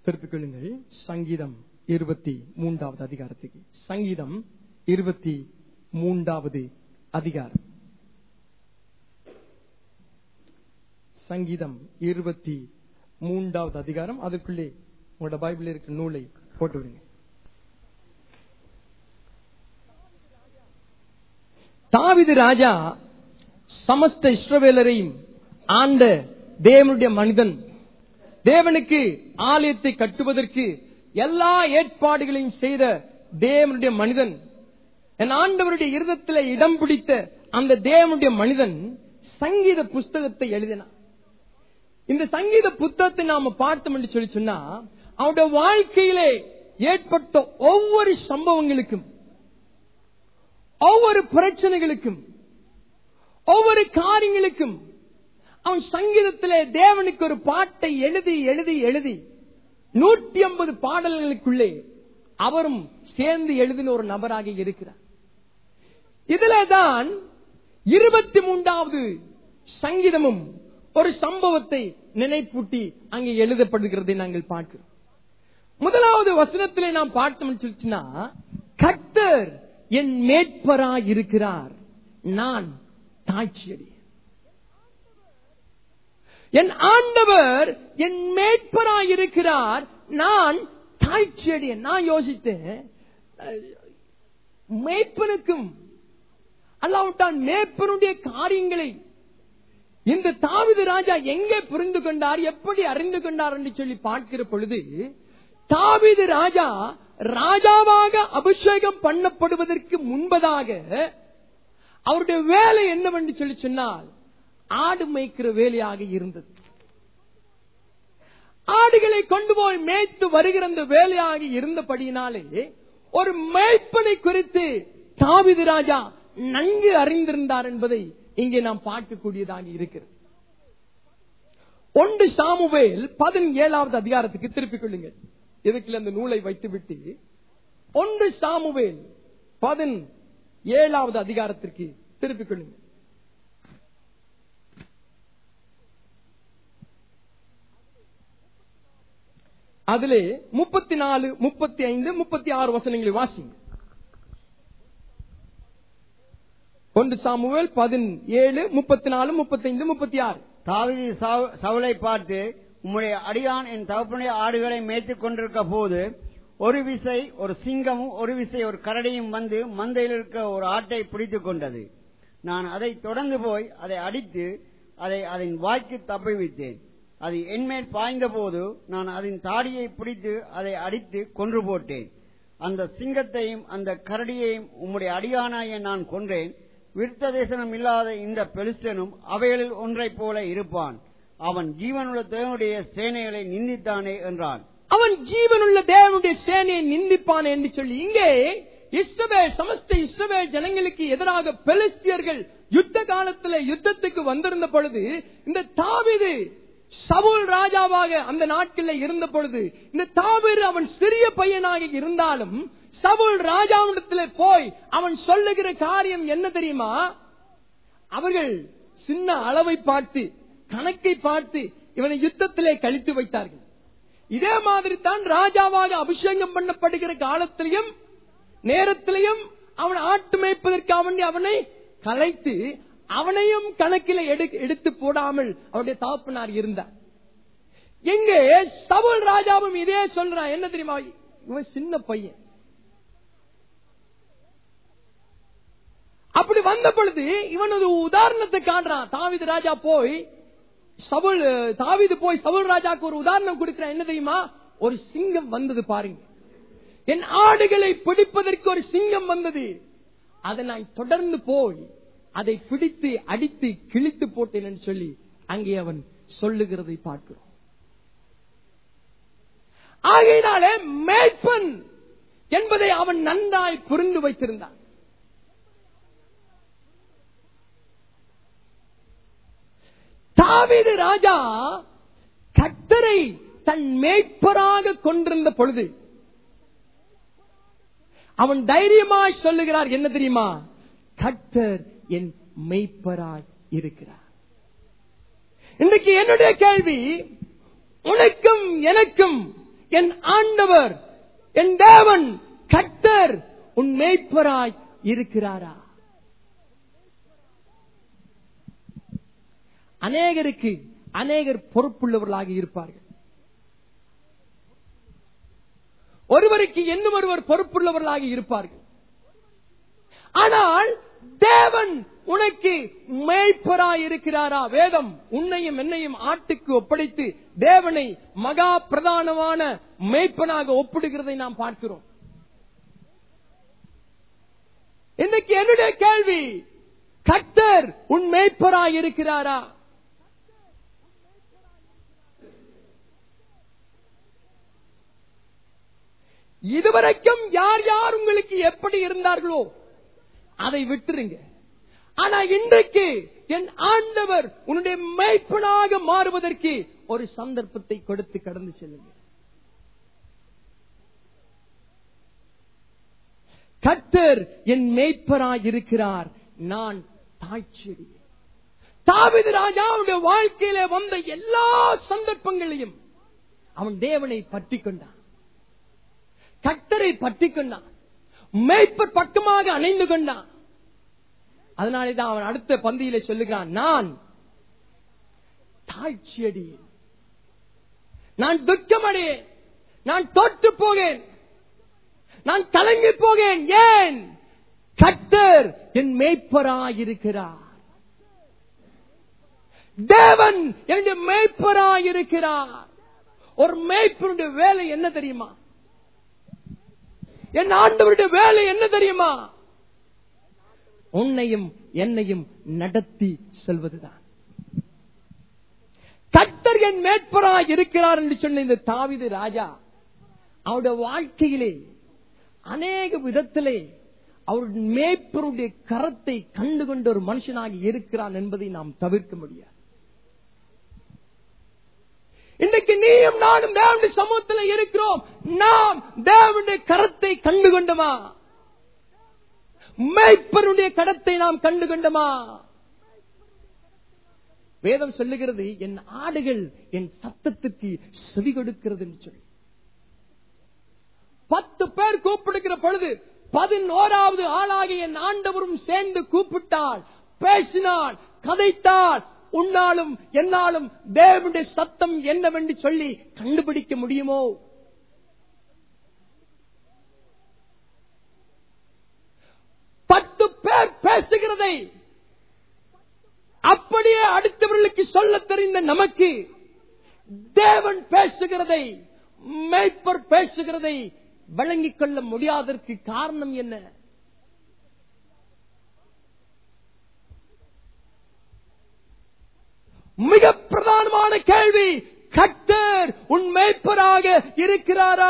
திருப்பிக் கொள்ளுங்கள் சங்கீதம் இருபத்தி மூன்றாவது அதிகாரத்துக்கு சங்கீதம் இருபத்தி மூன்றாவது அதிகாரம் சங்கீதம் இருபத்தி மூன்றாவது அதிகாரம் அதுக்குள்ளே உங்களோட பைபிள் இருக்கிற நூலை போட்டு விடுங்க தாவிது ராஜா சமஸ்த இஸ்ரவேலரையும் ஆண்ட தேவனுடைய மனிதன் தேவனுக்கு ஆலயத்தை கட்டுவதற்கு எல்லா ஏற்பாடுகளையும் செய்த தேவனுடைய மனிதன் என் ஆண்டவருடைய இருதத்தில் இடம் பிடித்த அந்த தேவனுடைய மனிதன் சங்கீத புஸ்தகத்தை எழுதினான் இந்த சங்கீத புத்தகத்தை நாம பார்த்தோம் என்று சொல்லி சொன்னா அவனுடைய வாழ்க்கையிலே ஏற்பட்ட ஒவ்வொரு சம்பவங்களுக்கும் ஒவ்வொரு பிரச்சனைகளுக்கும் ஒவ்வொரு காரியங்களுக்கும் அவன் சங்கீதத்திலே தேவனுக்கு ஒரு பாட்டை எழுதி எழுதி எழுதி நூற்றி ஐம்பது பாடல்களுக்குள்ளே அவரும் சேர்ந்து எழுதின ஒரு நபராக இருக்கிறார் இதுல தான் இருபத்தி மூன்றாவது சங்கீதமும் ஒரு சம்பவத்தை நினைப்பூட்டி அங்கே எழுதப்படுகிறதை நாங்கள் பார்க்கிறோம் முதலாவது வசனத்திலே நாம் பார்த்தோம் சொல்லிச்சுன்னா கர்த்தர் என் மேற்பரா இருக்கிறார் நான் தாட்சியடி என் ஆண்டவர் என் மேற்பரா இருக்கிறார் நான் தாழ்ச்சியடியன் நான் யோசித்தேன் மேய்ப்பனுக்கும் அல்லாவிட்டான் மேய்ப்பனுடைய காரியங்களை இந்த தாவிது ராஜா எங்கே புரிந்து கொண்டார் எப்படி அறிந்து கொண்டார் என்று சொல்லி பார்க்கிற பொழுது தாவிது ராஜா ராஜாவாக அபிஷேகம் பண்ணப்படுவதற்கு முன்பதாக அவருடைய வேலை என்னவென்று சொல்லி சொன்னால் ஆடு மேய்க்கிற வேலையாக இருந்தது ஆடுகளை கொண்டு போய் மேய்த்து வருகிற அந்த வேலையாக இருந்தபடியினாலே ஒரு மேய்ப்பனை குறித்து தாவிது ராஜா நன்கு அறிந்திருந்தார் என்பதை இங்கே நாம் பார்க்கக்கூடியதாக இருக்கிறது ஒன்று சாமுவேல் பதினேழாவது அதிகாரத்துக்கு திருப்பிக் கொள்ளுங்கள் இதுக்குள்ள அந்த நூலை வைத்துவிட்டு ஒன்று சாமுவேல் பதின் ஏழாவது அதிகாரத்திற்கு திருப்பிக் கொள்ளுங்கள் அதிலே முப்பத்தி நாலு முப்பத்தி ஐந்து முப்பத்தி ஆறு வசனங்களை வாசிங்க ஒன்று சாமுவேல் பதினேழு முப்பத்தி நாலு முப்பத்தி ஐந்து முப்பத்தி ஆறு தாவீது சவு- சவுலை பார்த்து உம்முடைய அடியான் என் தகப்பனுடைய ஆடுகளை மேய்த்துக் கொண்டிருக்க போது ஒரு விசை ஒரு சிங்கமும் ஒரு விசை ஒரு கரடியும் வந்து மந்தையில் இருக்க ஒரு ஆட்டை பிடித்துக் கொண்டது நான் அதை தொடர்ந்து போய் அதை அடித்து அதை அதன் வாய்க்கு தப்பிவித்தேன் அது என்மேல் பாய்ந்த போது நான் அதன் தாடியை பிடித்து அதை அடித்து கொன்று போட்டேன் அந்த சிங்கத்தையும் அந்த கரடியையும் உம்முடைய அடியானாய நான் கொன்றேன் விருத்த தேசனம் இல்லாத இந்த பெலிஸ்டனும் அவைகளில் ஒன்றைப் போல இருப்பான் அவன் ஜீவனுள்ள தேவனுடைய சேனைகளை நிந்தித்தானே என்றான் அவன் ஜீவனுள்ள தேவனுடைய சேனையை நிந்திப்பான் என்று சொல்லி இங்கே இஸ்ரவேல் சமஸ்த இஸ்ரவேல் ஜனங்களுக்கு எதிராக பெலிஸ்தியர்கள் யுத்த காலத்தில் யுத்தத்துக்கு வந்திருந்த பொழுது இந்த தாவீது சவுல் ராஜாவாக அந்த நாட்களில் இருந்த பொழுது இந்த தாவீது அவன் சிறிய பையனாக இருந்தாலும் சவுல் ராஜாவிடத்தில் போய் அவன் சொல்லுகிற காரியம் என்ன தெரியுமா அவர்கள் சின்ன அளவை பார்த்து கணக்கை பார்த்து இவனை யுத்தத்திலே கழித்து வைத்தார்கள் இதே மாதிரி தான் ராஜாவாக அபிஷேகம் பண்ணப்படுகிற காலத்திலையும் நேரத்திலையும் அவன் ஆட்டு மேய்ப்பதற்கு அவன் அவனை கலைத்து அவனையும் கணக்கில் எடு- எடுத்து போடாமல் அவருடைய தாப்பனார் இருந்தார் எங்கே சவுல் ராஜாவும் இதே சொல்றான் என்ன தெரியுமா இவன் சின்ன பையன் அப்படி வந்த பொழுது இவன் ஒரு உதாரணத்தை காண்றான் தாவிது ராஜா போய் சவுல் தாவிது போய் சவுல் ராஜாக்கு ஒரு உதாரணம் கொடுக்கிறான் என்ன தெரியுமா ஒரு சிங்கம் வந்தது பாருங்க என் ஆடுகளை பிடிப்பதற்கு ஒரு சிங்கம் வந்தது அதை நான் தொடர்ந்து போய் அதை பிடித்து அடித்து கிழித்து போட்டேன் என்று சொல்லி அங்கே அவன் சொல்லுகிறதை பார்க்கிறோம் ஆகையினாலே மேய்ப்பன் என்பதை அவன் நன்றாய் புரிந்து வைத்திருந்தான் தாவீது ராஜா கத்தரை தன் மேய்ப்பராக கொண்டிருந்த பொழுது அவன் தைரியமாய் சொல்லுகிறார் என்ன தெரியுமா கர்த்தர் என் மெய்ப்பராய் இருக்கிறார் இன்றைக்கு என்னுடைய கேள்வி உனக்கும் எனக்கும் என் ஆண்டவர் என் தேவன் கர்த்தர் உன் மேய்ப்பராய் இருக்கிறாரா அநேகருக்கு அநேகர் பொறுப்புள்ளவர்களாக இருப்பார்கள் ஒருவருக்கு இன்னும் ஒருவர் பொறுப்புள்ளவர்களாக இருப்பார்கள் ஆனால் தேவன் உனக்கு மேய்ப்பராய் இருக்கிறாரா வேதம் உன்னையும் என்னையும் ஆட்டுக்கு ஒப்படைத்து தேவனை மகா பிரதானமான மேய்ப்பனாக ஒப்பிடுகிறதை நாம் பார்க்கிறோம் இன்னைக்கு என்னுடைய கேள்வி கர்த்தர் உன் மேய்ப்பராய் இருக்கிறாரா இதுவரைக்கும் யார் யார் உங்களுக்கு எப்படி இருந்தார்களோ அதை விட்டுருங்க ஆனா இன்றைக்கு என் ஆண்டவர் உன்னுடைய மேய்ப்பனாக மாறுவதற்கு ஒரு சந்தர்ப்பத்தை கொடுத்து கடந்து செல்லுங்க கர்த்தர் என் மேய்ப்பராய் இருக்கிறார் நான் தாய்ச்செடி தாவித ராஜாவுடைய வாழ்க்கையில வந்த எல்லா சந்தர்ப்பங்களையும் அவன் தேவனை பற்றி கொண்டான் கர்த்தரை பற்றி கொண்டான் மேய்ப்பர் பக்கமாக அணைந்து கொண்டான் அதனாலேதான் அவன் அடுத்த பந்தியில சொல்லுகிறான் நான் தாழ்ச்சியடி நான் துக்கமடையேன் நான் தோற்று போகேன் நான் கலங்கி போகேன் ஏன் கர்த்தர் என் மேய்ப்பராயிருக்கிறார் தேவன் என்னுடைய மேய்ப்பராயிருக்கிறார் ஒரு மேய்ப்பனுடைய வேலை என்ன தெரியுமா என் ஆண்டவருடைய வேலை என்ன தெரியுமா உன்னையும் என்னையும் நடத்தி செல்வதுதான் கர்த்தர் என் மேற்பராய் இருக்கிறார் என்று சொன்ன இந்த தாவிது ராஜா அவருடைய வாழ்க்கையிலே அநேக விதத்திலே அவருடைய மேய்ப்பருடைய கரத்தை கண்டுகொண்ட ஒரு மனுஷனாக இருக்கிறான் என்பதை நாம் தவிர்க்க முடியாது இன்றைக்கு நீயும் நானும் தேவனுடைய சமூகத்தில் இருக்கிறோம் நாம் தேவனுடைய கரத்தை கண்டுகொண்டோமா மேய்ப்பருடைய கடத்தை நாம் கண்டுகொண்டோமா வேதம் சொல்லுகிறது என் ஆடுகள் என் சத்தத்துக்கு செவி கொடுக்கிறது என்று சொல்லி பத்து பேர் கூப்பிடுகிற பொழுது பதினோராவது ஆளாகி என் ஆண்டவரும் சேர்ந்து கூப்பிட்டால் பேசினாள் கதைத்தாள் உன்னாலும் என்னாலும் தேவனுடைய சத்தம் என்னவென்று சொல்லி கண்டுபிடிக்க முடியுமோ பத்து பேர் பேசுகிறதை அப்படியே அடுத்தவர்களுக்கு சொல்ல தெரிந்த நமக்கு தேவன் பேசுகிறதை மேய்ப்பர் பேசுகிறதை வழங்கிக் கொள்ள முடியாததற்கு காரணம் என்ன மிக பிரதானமான கேள்வி கர்த்தர் உன் மேய்ப்பராக இருக்கிறாரா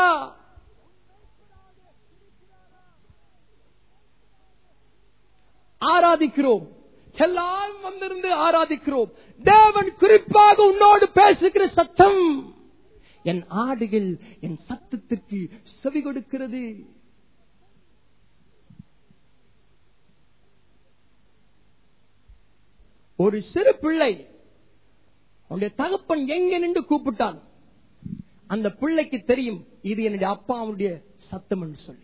ஆராதிக்கிறோம் எல்லாரும் வந்திருந்து ஆராதிக்கிறோம் தேவன் குறிப்பாக உன்னோடு பேசுகிற சத்தம் என் ஆடுகள் என் சத்தத்திற்கு செவி கொடுக்கிறது ஒரு சிறு பிள்ளை அவனுடைய தகப்பன் எங்க நின்று கூப்பிட்டான் அந்த பிள்ளைக்கு தெரியும் இது என்னுடைய அப்பாவுடைய சத்தம் என்று சொல்லி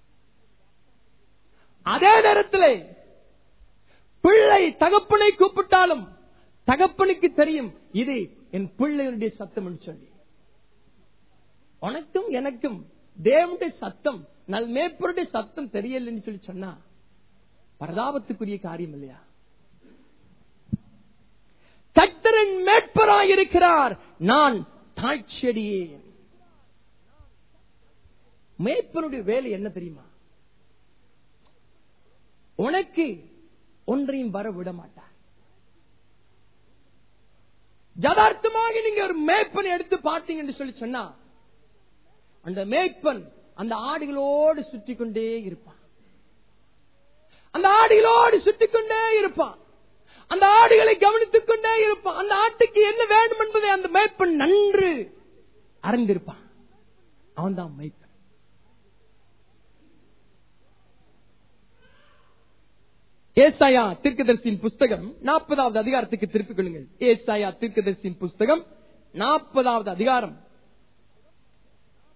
அதே நேரத்தில் பிள்ளை தகப்பனை கூப்பிட்டாலும் தகப்பனுக்கு தெரியும் இது என் பிள்ளையுடைய சத்தம் என்று சொல்லி உனக்கும் எனக்கும் தேவனுடைய சத்தம் நல் மேற்பருடைய சத்தம் தெரியலன்னு சொல்லி சொன்னா பரதாபத்துக்குரிய காரியம் இல்லையா கத்தரன் மேற்பராயிருக்கிறார் நான் தாழ்ச்செடியேன் மேய்ப்பனுடைய வேலை என்ன தெரியுமா உனக்கு ஒன்றையும் வர விட மாட்டார் யதார்த்தமாக நீங்க ஒரு மேய்ப்பன் எடுத்து பார்த்தீங்கன்னு சொல்லி சொன்னா அந்த மேய்ப்பன் அந்த ஆடுகளோடு சுற்றி கொண்டே இருப்பான் அந்த ஆடுகளோடு சுற்றி கொண்டே இருப்பான் அந்த ஆடுகளை கவனித்துக் கொண்டே இருப்பான் அந்த ஆட்டுக்கு என்ன வேண்டும் என்பதை அந்த மேய்ப்பன் நன்று அறிந்திருப்பான் அவன் தான் மேய்ப்பன் ஏசாயா தீர்க்கதரிசியின் புஸ்தகம் நாற்பதாவது அதிகாரத்துக்கு திருப்பிக் கொள்ளுங்கள் ஏசாயா தீர்க்கதரிசியின் புஸ்தகம் நாற்பதாவது அதிகாரம்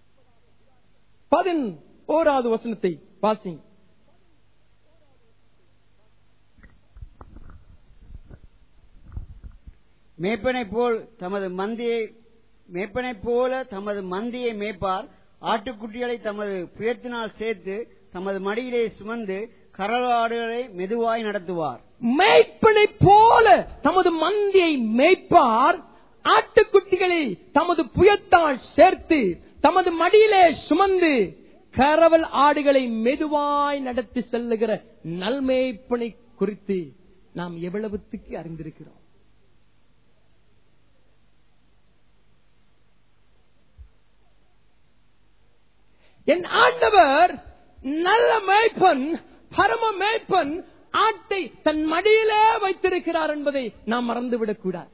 பதின் ஓராவது வசனத்தை வாசிங்க மேய்ப்பனைப் போல் தமது மந்தியை மேய்ப்பனைப் போல தமது மந்தியை மேய்ப்பார் ஆட்டுக்குட்டிகளை தமது புயத்தினால் சேர்த்து தமது மடியிலே சுமந்து கரலாடுகளை மெதுவாய் நடத்துவார் மேய்ப்பனை போல தமது மந்தியை மேய்ப்பார் ஆட்டுக்குட்டிகளை தமது புயத்தால் சேர்த்து தமது மடியிலே சுமந்து கரவல் ஆடுகளை மெதுவாய் நடத்தி செல்லுகிற நல்மேய்ப்பனை குறித்து நாம் எவ்வளவுத்துக்கு அறிந்திருக்கிறோம் என் ஆண்டவர் நல்ல மேய்ப்பன் பரம மேய்ப்பன் ஆட்டை தன் மடியிலே வைத்திருக்கிறார் என்பதை நாம் மறந்துவிடக் கூடாது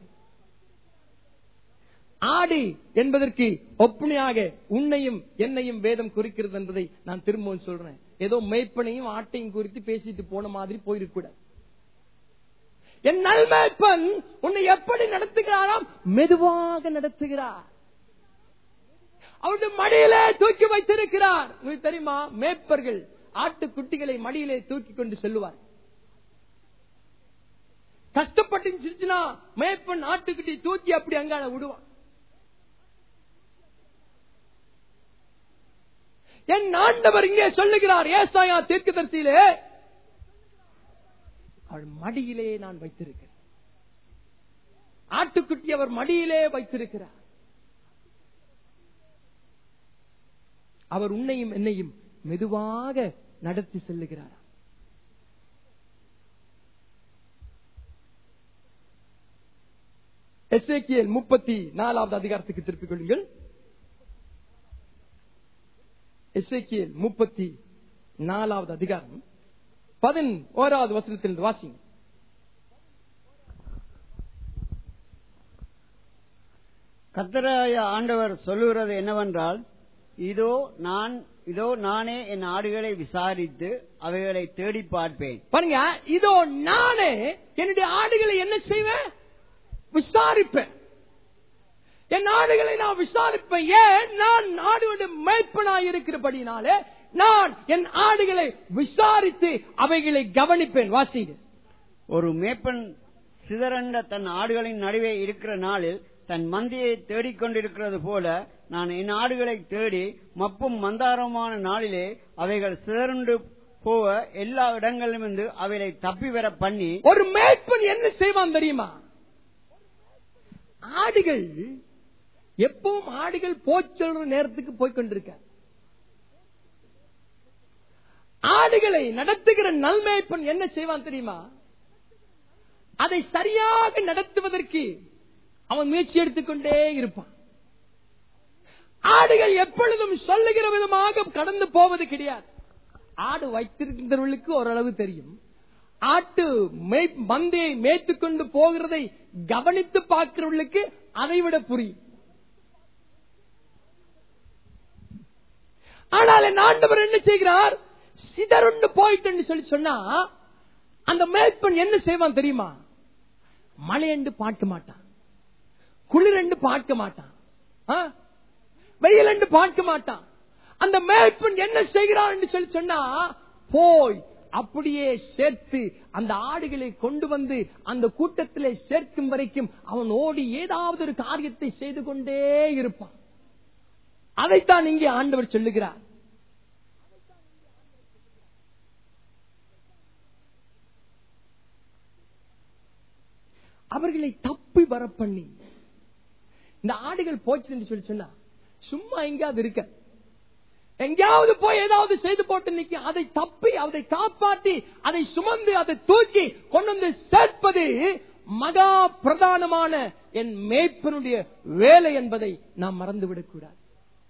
ஆடு என்பதற்கு ஒப்புணையாக உன்னையும் என்னையும் வேதம் குறிக்கிறது என்பதை நான் திரும்பவும் சொல்றேன் ஏதோ மேய்ப்பனையும் ஆட்டையும் குறித்து பேசிட்டு போன மாதிரி போயிருக்கூடாது என் நல்மேய்ப்பன் உன்னை எப்படி நடத்துகிறாராம் மெதுவாக நடத்துகிறார் அவருடைய மடியிலே தூக்கி வைத்திருக்கிறார் உங்களுக்கு தெரியுமா மேய்ப்பர்கள் ஆட்டுக்குட்டிகளை மடியிலே தூக்கி கொண்டு செல்லுவார் கஷ்டப்பட்டு சிரிச்சுனா மேய்ப்பன் ஆட்டுக்குட்டி தூக்கி அப்படி அங்கால விடுவான் என் ஆண்டவர் இங்கே சொல்லுகிறார் ஏசாயா தீர்க்கதரிசியிலே அவள் மடியிலே நான் வைத்திருக்கிறேன் ஆட்டுக்குட்டி அவர் மடியிலே வைத்திருக்கிறார் அவர் உன்னையும் என்னையும் மெதுவாக நடத்தி செல்லுகிறார் எஸ்ஏக்கியல் முப்பத்தி நாலாவது அதிகாரத்துக்கு திருப்பிக் கொள்ளுங்கள் எஸ்ஏக்கியல் முப்பத்தி நாலாவது அதிகாரம் பதின் ஓராவது வசனத்தில் வாசிங்க கத்தராய ஆண்டவர் சொல்லுகிறது என்னவென்றால் இதோ நான் இதோ நானே என் ஆடுகளை விசாரித்து அவைகளை தேடி பார்ப்பேன் பாருங்க இதோ நானே என்னுடைய ஆடுகளை என்ன செய்வேன் விசாரிப்பேன் என் ஆடுகளை நான் விசாரிப்பேன் ஏன் நான் ஆடுகளுடைய மேய்ப்பனாய் இருக்கிறபடினாலே நான் என் ஆடுகளை விசாரித்து அவைகளை கவனிப்பேன் வாசிங்க ஒரு மேப்பன் சிதறண்ட தன் ஆடுகளின் நடுவே இருக்கிற நாளில் தன் மந்தியை தேடிக் கொண்டிருக்கிறது போல நான் என் ஆடுகளை தேடி மப்பும் மந்தாரமான நாளிலே அவைகள் சிதறுண்டு போக எல்லா இடங்களிலிருந்து அவைகளை தப்பி வர பண்ணி ஒரு மேய்ப்பன் என்ன செய்வான் தெரியுமா ஆடுகள் எப்பவும் ஆடுகள் போச்சொல்ற நேரத்துக்கு போய் கொண்டிருக்க ஆடுகளை நடத்துகிற நல்மேய்ப்பன் என்ன செய்வான் தெரியுமா அதை சரியாக நடத்துவதற்கு அவன் முயற்சி எடுத்துக்கொண்டே இருப்பான் ஆடுகள் எப்பொழுதும் சொல்லுகிற விதமாக கடந்து போவது கிடையாது ஆடு வைத்திருக்கிறவர்களுக்கு ஓரளவு தெரியும் ஆட்டு மேய்- மந்தையை மேய்த்துக் கொண்டு போகிறதை கவனித்து பார்க்கிறவர்களுக்கு அதைவிட புரியும் ஆனால் என் ஆண்டவர் என்ன செய்கிறார் சிதறுண்டு போயிட்டு சொல்லி சொன்னா அந்த மேய்ப்பன் என்ன செய்வான் தெரியுமா மழையண்டு பார்க்க மாட்டான் குளிரண்டு பார்க்க மாட்டான் ஆ? வெயிலண்டு பார்க்க மாட்டான் அந்த மேய்ப்பன் என்ன செய்கிறான் என்று சொல்லி சொன்னா போய் அப்படியே சேர்த்து அந்த ஆடுகளை கொண்டு வந்து அந்த கூட்டத்திலே சேர்க்கும் வரைக்கும் அவன் ஓடி ஏதாவது ஒரு காரியத்தை செய்து கொண்டே இருப்பான் அதைத்தான் இங்கே ஆண்டவர் சொல்லுகிறார் அவர்களை தப்பி வர பண்ணி இந்த ஆடுகள் போச்சு என்று சொல்லி சொன்னா சும்மா எங்கேயாவது இருக்க எங்கேயாவது போய் ஏதாவது செய்து போட்டு நிக்க அதை தப்பி அதை காப்பாற்றி அதை சுமந்து அதை தூக்கி கொண்டு வந்து சேர்ப்பது மகா பிரதானமான என் மேய்ப்பனுடைய வேலை என்பதை நாம் மறந்துவிடக் கூடாது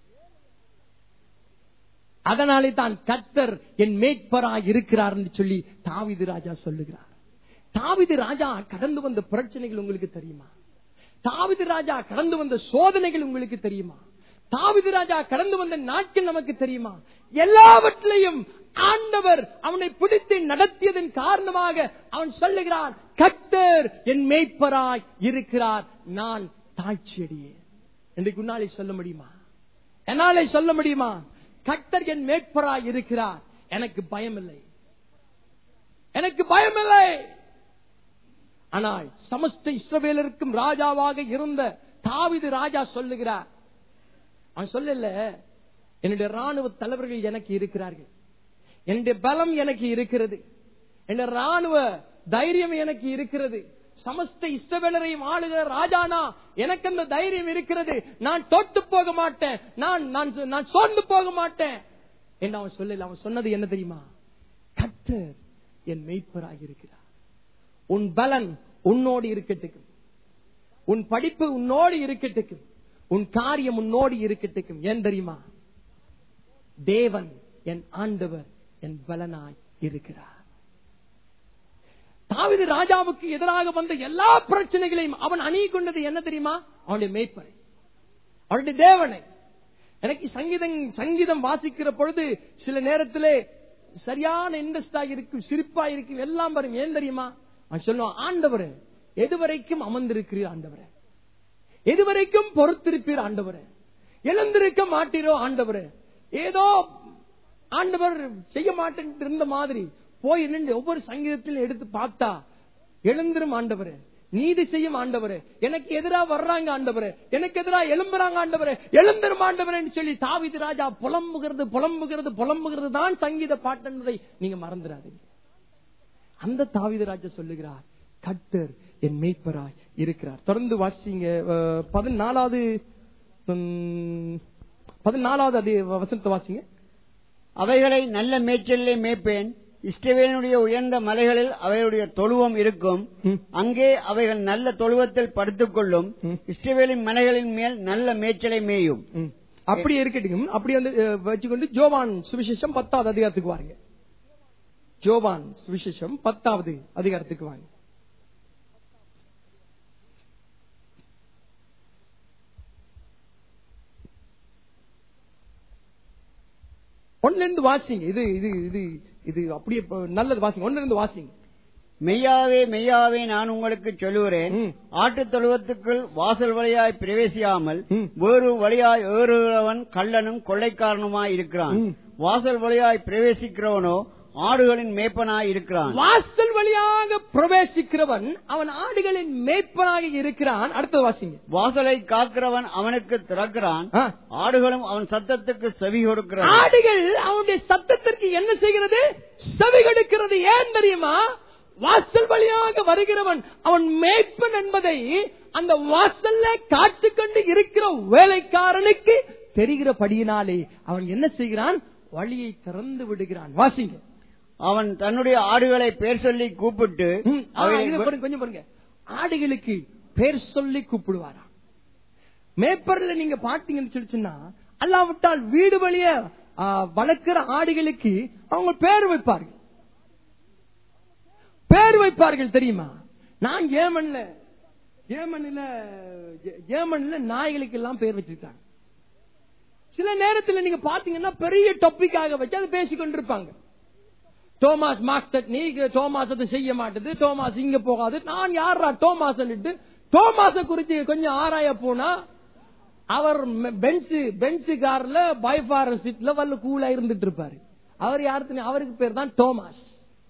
அதனாலே தான் கர்த்தர் என் மேய்ப்பராய் இருக்கிறார் என்று சொல்லி தாவிது ராஜா சொல்லுகிறார் தாவிது ராஜா கடந்து வந்த பிரச்சனைகள் உங்களுக்கு தெரியுமா தாவிது ராஜா கடந்து வந்த சோதனைகள் உங்களுக்கு தெரியுமா தாவிது ராஜா கடந்து வந்த நாட்கள் நமக்கு தெரியுமா எல்லாவற்றிலையும் ஆண்டவர் அவனை பிடித்து நடத்தியதன் காரணமாக அவன் சொல்லுகிறான் கர்த்தர் என் மேய்ப்பராய் இருக்கிறார் நான் தாழ்ச்சியடியே இன்றைக்கு உன்னாலே சொல்ல முடியுமா என்னாலே சொல்ல முடியுமா கர்த்தர் என் மேற்பராய் இருக்கிறார் எனக்கு பயமில்லை எனக்கு பயமில்லை ஆனால் சமஸ்த இஸ்ரவேலருக்கும் ராஜாவாக இருந்த தாவிது ராஜா சொல்லுகிறார் அவன் சொல்லல என்னுடைய ராணுவ தலைவர்கள் எனக்கு இருக்கிறார்கள் என்னுடைய பலம் எனக்கு இருக்கிறது என்னுடைய ராணுவ தைரியம் எனக்கு இருக்கிறது சமஸ்த இஷ்டவேலரையும் ஆளுகிற ராஜானா எனக்கு அந்த தைரியம் இருக்கிறது நான் தோத்து போக மாட்டேன் நான் நான் நான் சோர்ந்து போக மாட்டேன் என்று அவன் சொல்லல அவன் சொன்னது என்ன தெரியுமா கர்த்தர் என் மெய்ப்பராக இருக்கிறார் உன் பலன் உன்னோடு இருக்கட்டுக்கும் உன் படிப்பு உன்னோடு இருக்கட்டுக்கும் உன் காரியம் உன்னோடு இருக்கட்டுக்கும் ஏன் தெரியுமா தேவன் என் ஆண்டவர் என் பலனாய் இருக்கிறார் தாவிது ராஜாவுக்கு எதிராக வந்த எல்லா பிரச்சனைகளையும் அவன் அணிய கொண்டது என்ன தெரியுமா அவனுடைய மேய்ப்பனை அவனுடைய தேவனை எனக்கு சங்கீதம் சங்கீதம் வாசிக்கிற பொழுது சில நேரத்திலே சரியான இன்ட்ரெஸ்டா இருக்கும் சிரிப்பா இருக்கும் எல்லாம் வரும் ஏன் தெரியுமா அவன் சொல்லுவான் ஆண்டவரே எதுவரைக்கும் அமர்ந்திருக்கிறீர் ஆண்டவரே எதுவரைக்கும் பொறுத்திருப்பீர் ஆண்டவரே எழுந்திருக்க மாட்டீரோ ஆண்டவரே ஏதோ ஆண்டவர் செய்ய மாட்டேன் இருந்த மாதிரி போய் நின்று ஒவ்வொரு சங்கீதத்திலும் எடுத்து பார்த்தா எழுந்திரும் ஆண்டவரே நீதி செய்யும் ஆண்டவரே எனக்கு எதிரா வர்றாங்க ஆண்டவரே எனக்கு எதிரா எழும்புறாங்க ஆண்டவரே எழுந்திரும் ஆண்டவரேன்னு சொல்லி தாவிது ராஜா புலம்புகிறது புலம்புகிறது புலம்புகிறது தான் சங்கீத பாட்டு என்பதை நீங்க மறந்துடாதீங்க அந்த தாவிது ராஜா சொல்லுகிறார் கர்த்தர் என் மேய்ப்பராய் இருக்கிறார் தொடர்ந்து வாசிங்க அஹ், பதினாலாவது உம், பதினாலாவது அதே வசனத்தை வாசிங்க அவைகளை நல்ல மேய்ச்சலிலே மேய்ப்பேன் இஷ்டவேனுடைய உயர்ந்த மலைகளில் அவைகளுடைய தொழுவம் இருக்கும் ம். அங்கே அவைகள் நல்ல தொழுவத்தில் படுத்துக் கொள்ளும் ம். இஷ்டவேலின் மலைகளின் மேல் நல்ல மேய்ச்சலை மேயும் ம். அப்படி இருக்கட்டும் அப்படி வந்து அஹ், வச்சுக்கொண்டு ஜோவான் சுவிசேஷம் பத்தாவது அதிகாரத்துக்கு வாங்க ஜோவான் சுவிசேஷம் பத்தாவது அதிகாரத்துக்கு வாங்க ஒன்னுல இருந்து வாசிங்க இது இது இது இது அப்படியே இப்ப நல்லது வாசிங்க ஒன்னுல இருந்து வாசிங்க மெய்யாவே மெய்யாவே நான் உங்களுக்கு சொல்லுகிறேன் ம். ஆட்டுத் தொழுவத்துக்குள் வாசல் வழியாய் பிரவேசியாமல் ம். வேறு வழியாய் ஏறுகிறவன் கள்ளனும் கொள்ளைக்காரனுமாய் இருக்கிறான் ம். வாசல் வழியாய் பிரவேசிக்கிறவனோ ஆடுகளின் மேய்ப்பனாய் இருக்கிறான் வாசல் வழியாக பிரவேசிக்கிறவன் அவன் ஆடுகளின் மேய்ப்பனாக இருக்கிறான் அடுத்தது வாசிங்க வாசலை காக்கிறவன் அவனுக்கு திறக்கிறான் ஆ. ஆடுகளும் அவன் சத்தத்துக்கு செவி கொடுக்கிறான் ஆடுகள் அவனுடைய சத்தத்திற்கு என்ன செய்கிறது செவி கொடுக்கிறது ஏன் தெரியுமா வாசல் வழியாக வருகிறவன் அவன் மேய்ப்பன் என்பதை அந்த வாசல்ல காத்துக்கொண்டு இருக்கிற வேலைக்காரனுக்கு தெரிகிறபடியினாலே அவன் என்ன செய்கிறான் வழியை திறந்து விடுகிறான் வாசிங்க அவன் தன்னுடைய ஆடுகளை பேர் சொல்லி கூப்பிட்டு ம், ஆ, அவைகளை இதை பாருங்க, கொஞ்சம் பாருங்க ஆடுகளுக்கு பேர் சொல்லி கூப்பிடுவாராம் மேப்பர்ல நீங்க பாத்தீங்கன்னு சொல்லி சொன்னா அல்லாவிட்டால் வீடு வழிய ஆ, வளர்க்கிற ஆடுகளுக்கு அவங்க பேர் வைப்பார்கள் பேர் வைப்பார்கள் தெரியுமா நான் ஏமன்ல ஏமன்ல ஏமன்ல நாய்களுக்கு எல்லாம் பேர் வச்சிருக்காங்க சில நேரத்துல நீங்க பாத்தீங்கன்னா பெரிய டாபிக்காக வச்சு அதை பேசிக் கொண்டிருப்பாங்க தோமாஸ் மாஸ்டர் நீ தோமாஸ் அதை செய்ய மாட்டது தோமாஸ் இங்க போகாது நான் யாரா தோமாஸ் தோமாஸ குறித்து கொஞ்சம் ஆராய போனா அவர் பென்சு பென்சு கார்ல பைஃபார் சீட்ல வல்ல கூலா இருந்துட்டு இருப்பாரு அவர் யாருக்கு அவருக்கு பேர் தான் தோமாஸ்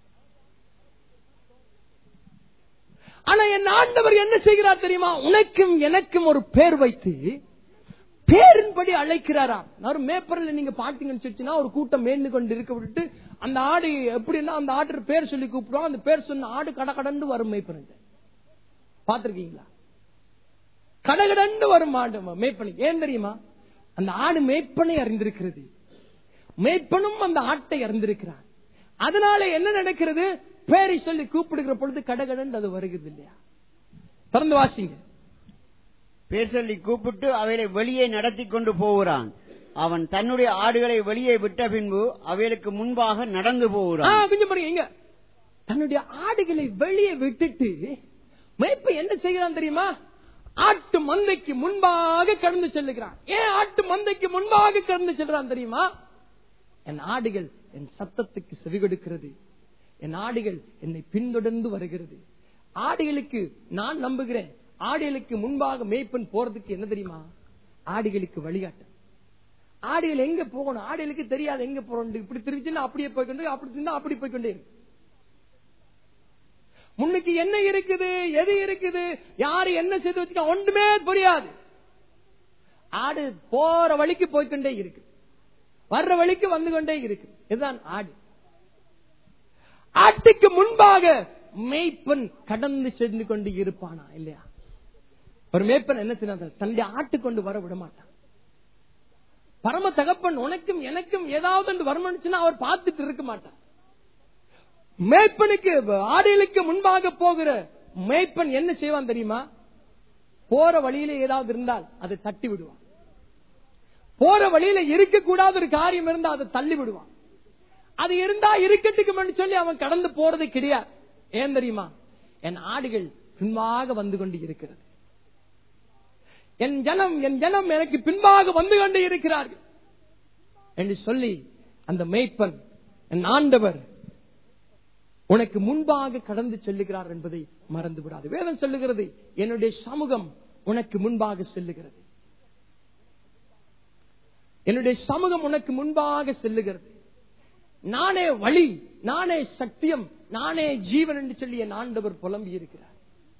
ஆனா என் ஆண்டவர் என்ன செய்கிறார் தெரியுமா உனக்கும் எனக்கும் ஒரு பேர் வைத்து பேரின்படி அழைக்கிறாராம் ஒரு மேப்பர்ல நீங்க பாத்தீங்கன்னு சொல்லிச்சுன்னா ஒரு கூட்டம் மேய்ந்து கொண்டு இருக்க விட்டுட்டு அந்த ஆடு எப்படின்னா அந்த ஆடு பேர் சொல்லி கூப்பிடுவோம் அந்த பேர் சொன்ன ஆடு கடகடன்னு வரும் மேய்ப்பனுக்கு பாத்திருக்கீங்களா கடகடன்னு வரும் ஆடு மேய்ப்பனுக்கு ஏன் தெரியுமா அந்த ஆடு மேய்ப்பனை அறிந்திருக்கிறது மேய்ப்பனும் அந்த ஆட்டை அறிந்திருக்கிறான் அதனால என்ன நடக்கிறது பேரை சொல்லி கூப்பிடுகிற பொழுது கடகடன் அது வருகிறது இல்லையா திறந்து வாசிங்க பேர் சொல்லி கூப்பிட்டு அவைகளை வெளியே நடத்தி கொண்டு போகிறான் அவன் தன்னுடைய ஆடுகளை வெளியே விட்ட பின்பு அவைகளுக்கு முன்பாக நடந்து ஆ, போகிறான் கொஞ்சம் பாருங்க இங்க தன்னுடைய ஆடுகளை வெளியே விட்டுட்டு மேய்ப்ப என்ன செய்கிறான் தெரியுமா ஆட்டு மந்தைக்கு முன்பாக கடந்து செல்லுகிறான் ஏன் ஆட்டு மந்தைக்கு முன்பாக கடந்து செல்றான் தெரியுமா என் ஆடுகள் என் சத்தத்துக்கு செவி கொடுக்கிறது என் ஆடுகள் என்னை பின்தொடர்ந்து வருகிறது ஆடுகளுக்கு நான் நம்புகிறேன் ஆடுகளுக்கு முன்பாக மேய்ப்பன் போறதுக்கு என்ன தெரியுமா ஆடுகளுக்கு வழிகாட்ட ஆடிகள் எங்க போகணும் ஆடிகளுக்கு தெரியாது எங்க போறோம் இப்படி திருச்சுன்னா அப்படியே போய்க்கொண்டு அப்படி திருந்தா அப்படி போய்க்கொண்டே இருக்கு முன்னுக்கு என்ன இருக்குது எது இருக்குது யாரு என்ன செய்து வச்சுக்க ஒன்றுமே புரியாது ஆடு போற வழிக்கு போய்க்கொண்டே இருக்கு வர்ற வழிக்கு வந்து கொண்டே இருக்கு இதுதான் ஆடு ஆட்டுக்கு முன்பாக மேய்ப்பன் கடந்து சென்று கொண்டு இருப்பானா இல்லையா ஒரு மேய்ப்பன் என்ன செய்ய தன்னுடைய ஆட்டு கொண்டு வர விட மாட்டான் பரம தகப்பன் உனக்கும் எனக்கும் ஏதாவது ஒன்று வரணும்னுச்சுன்னா அவர் பார்த்துட்டு இருக்க மாட்டார் மேய்ப்பனுக்கு ஆடுகளுக்கு முன்பாக போகிற மேய்ப்பன் என்ன செய்வான் தெரியுமா போற வழியில ஏதாவது இருந்தால் அதை தட்டி விடுவான் போற வழியில இருக்கக்கூடாத ஒரு காரியம் இருந்தா அதை தள்ளி விடுவான் அது இருந்தா இருக்கட்டுக்கு சொல்லி அவன் கடந்து போறது கிடையாது ஏன் தெரியுமா என் ஆடுகள் பின்பாக வந்து கொண்டு இருக்கிறது என் ஜனம் என் ஜனம் எனக்கு பின்பாக வந்து கொண்டு இருக்கிறார்கள் என்று சொல்லி அந்த மேய்ப்பன் என் ஆண்டவர் உனக்கு முன்பாக கடந்து செல்லுகிறார் என்பதை மறந்து விடாது வேதம் சொல்லுகிறது என்னுடைய சமூகம் உனக்கு முன்பாக செல்லுகிறது என்னுடைய சமூகம் உனக்கு முன்பாக செல்லுகிறது நானே வழி நானே சத்தியம் நானே ஜீவன் என்று சொல்லி என் ஆண்டவர் புலம்பி இருக்கிறார்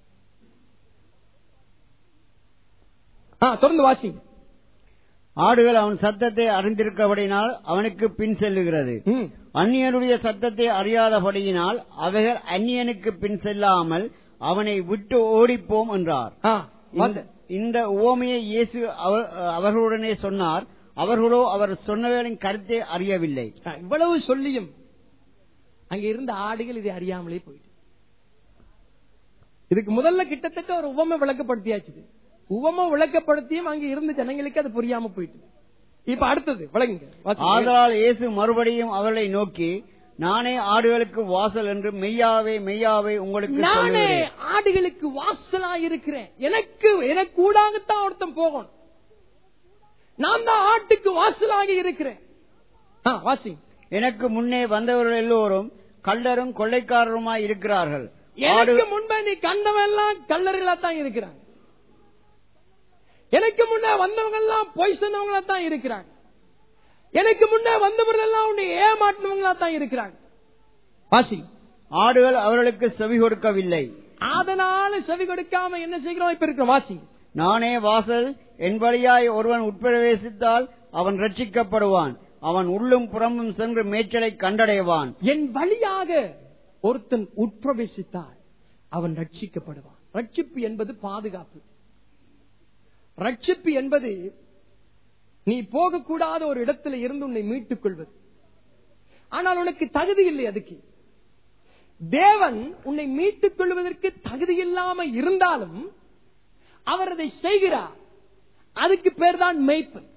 தொடர்ந்து வாசி ஆடுகள் அவன் சத்தத்தை அறிந்திருக்கபடினால் அவனுக்கு பின் செல்லுகிறது அந்நியனுடைய சத்தத்தை அறியாதபடியினால் அவைகள் அந்நியனுக்கு பின் செல்லாமல் அவனை விட்டு ஓடிப்போம் என்றார் இந்த உவமையை இயேசு அவர்களுடனே சொன்னார் அவர்களோ அவர் சொன்னவர்களின் கருத்தை அறியவில்லை இவ்வளவு சொல்லியும் அங்க இருந்த ஆடுகள் இதை அறியாமலே போயிட்டு இதுக்கு முதல்ல கிட்டத்தட்ட ஒரு உவமை விளக்கப்படுத்தியாச்சு உவமை விளக்கப்படுத்தியும் அங்க இருந்த ஜனங்களுக்கு அது புரியாம போயிட்டு இப்ப அடுத்தது விளங்குங்க ஆதலால் இயேசு மறுபடியும் அவர்களை நோக்கி நானே ஆடுகளுக்கு வாசல் என்று மெய்யாவே மெய்யாவே உங்களுக்கு நானே ஆடுகளுக்கு வாசலா இருக்கிறேன் எனக்கு எனக்கு கூடாகத்தான் ஒருத்தன் போகணும் நான் தான் ஆட்டுக்கு வாசலாக இருக்கிறேன் வாசி எனக்கு முன்னே வந்தவர்கள் எல்லோரும் கள்ளரும் கொள்ளைக்காரருமாய் இருக்கிறார்கள் எனக்கு முன்பே நீ கண்டவெல்லாம் கல்லறிலா தான் இருக்கிறாங்க எனக்கு முன்னே வந்தவங்க எல்லாம் பொய் சொன்னவங்களா தான் இருக்கிறாங்க எனக்கு முன்னே வந்தவர்கள் எல்லாம் உன்னை ஏமாட்டினவங்களா தான் இருக்கிறாங்க வாசி ஆடுகள் அவர்களுக்கு செவி கொடுக்கவில்லை அதனால செவி கொடுக்காம என்ன செய்கிறோம் இப்ப இருக்கிற வாசி நானே வாசல் என் வழியாய் ஒருவன் உட்பிரவேசித்தால் அவன் ரட்சிக்கப்படுவான் அவன் உள்ளும் புறமும் சென்று மேய்ச்சலை கண்டடைவான் என் வழியாக ஒருத்தன் உட்பிரவேசித்தால் அவன் ரட்சிக்கப்படுவான் ரட்சிப்பு என்பது பாதுகாப்பு ரட்சிப்பு என்பது நீ போகக்கூடாத ஒரு இடத்துல இருந்து உன்னை மீட்டுக் கொள்வது ஆனால் உனக்கு தகுதி இல்லை அதுக்கு தேவன் உன்னை மீட்டுக் கொள்வதற்கு தகுதி இல்லாம இருந்தாலும் அவர் அதை செய்கிறார் அதுக்கு பேர் தான் மெய்ப்பன்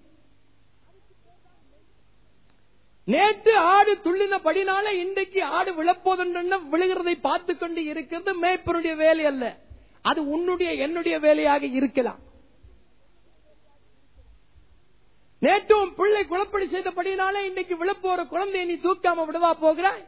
நேற்று ஆடு துள்ளினபடினால இன்றைக்கு ஆடு விழப்போதென்று விழுகிறதை பார்த்து கொண்டு இருக்கிறது மேய்ப்பனுடைய வேலை அல்ல அது உன்னுடைய என்னுடைய வேலையாக இருக்கலாம் நேற்று உன் பிள்ளை குழப்படி செய்தபடினால இன்னைக்கு விழப்போற குழந்தையை நீ தூக்காம விடவா போகிறாய்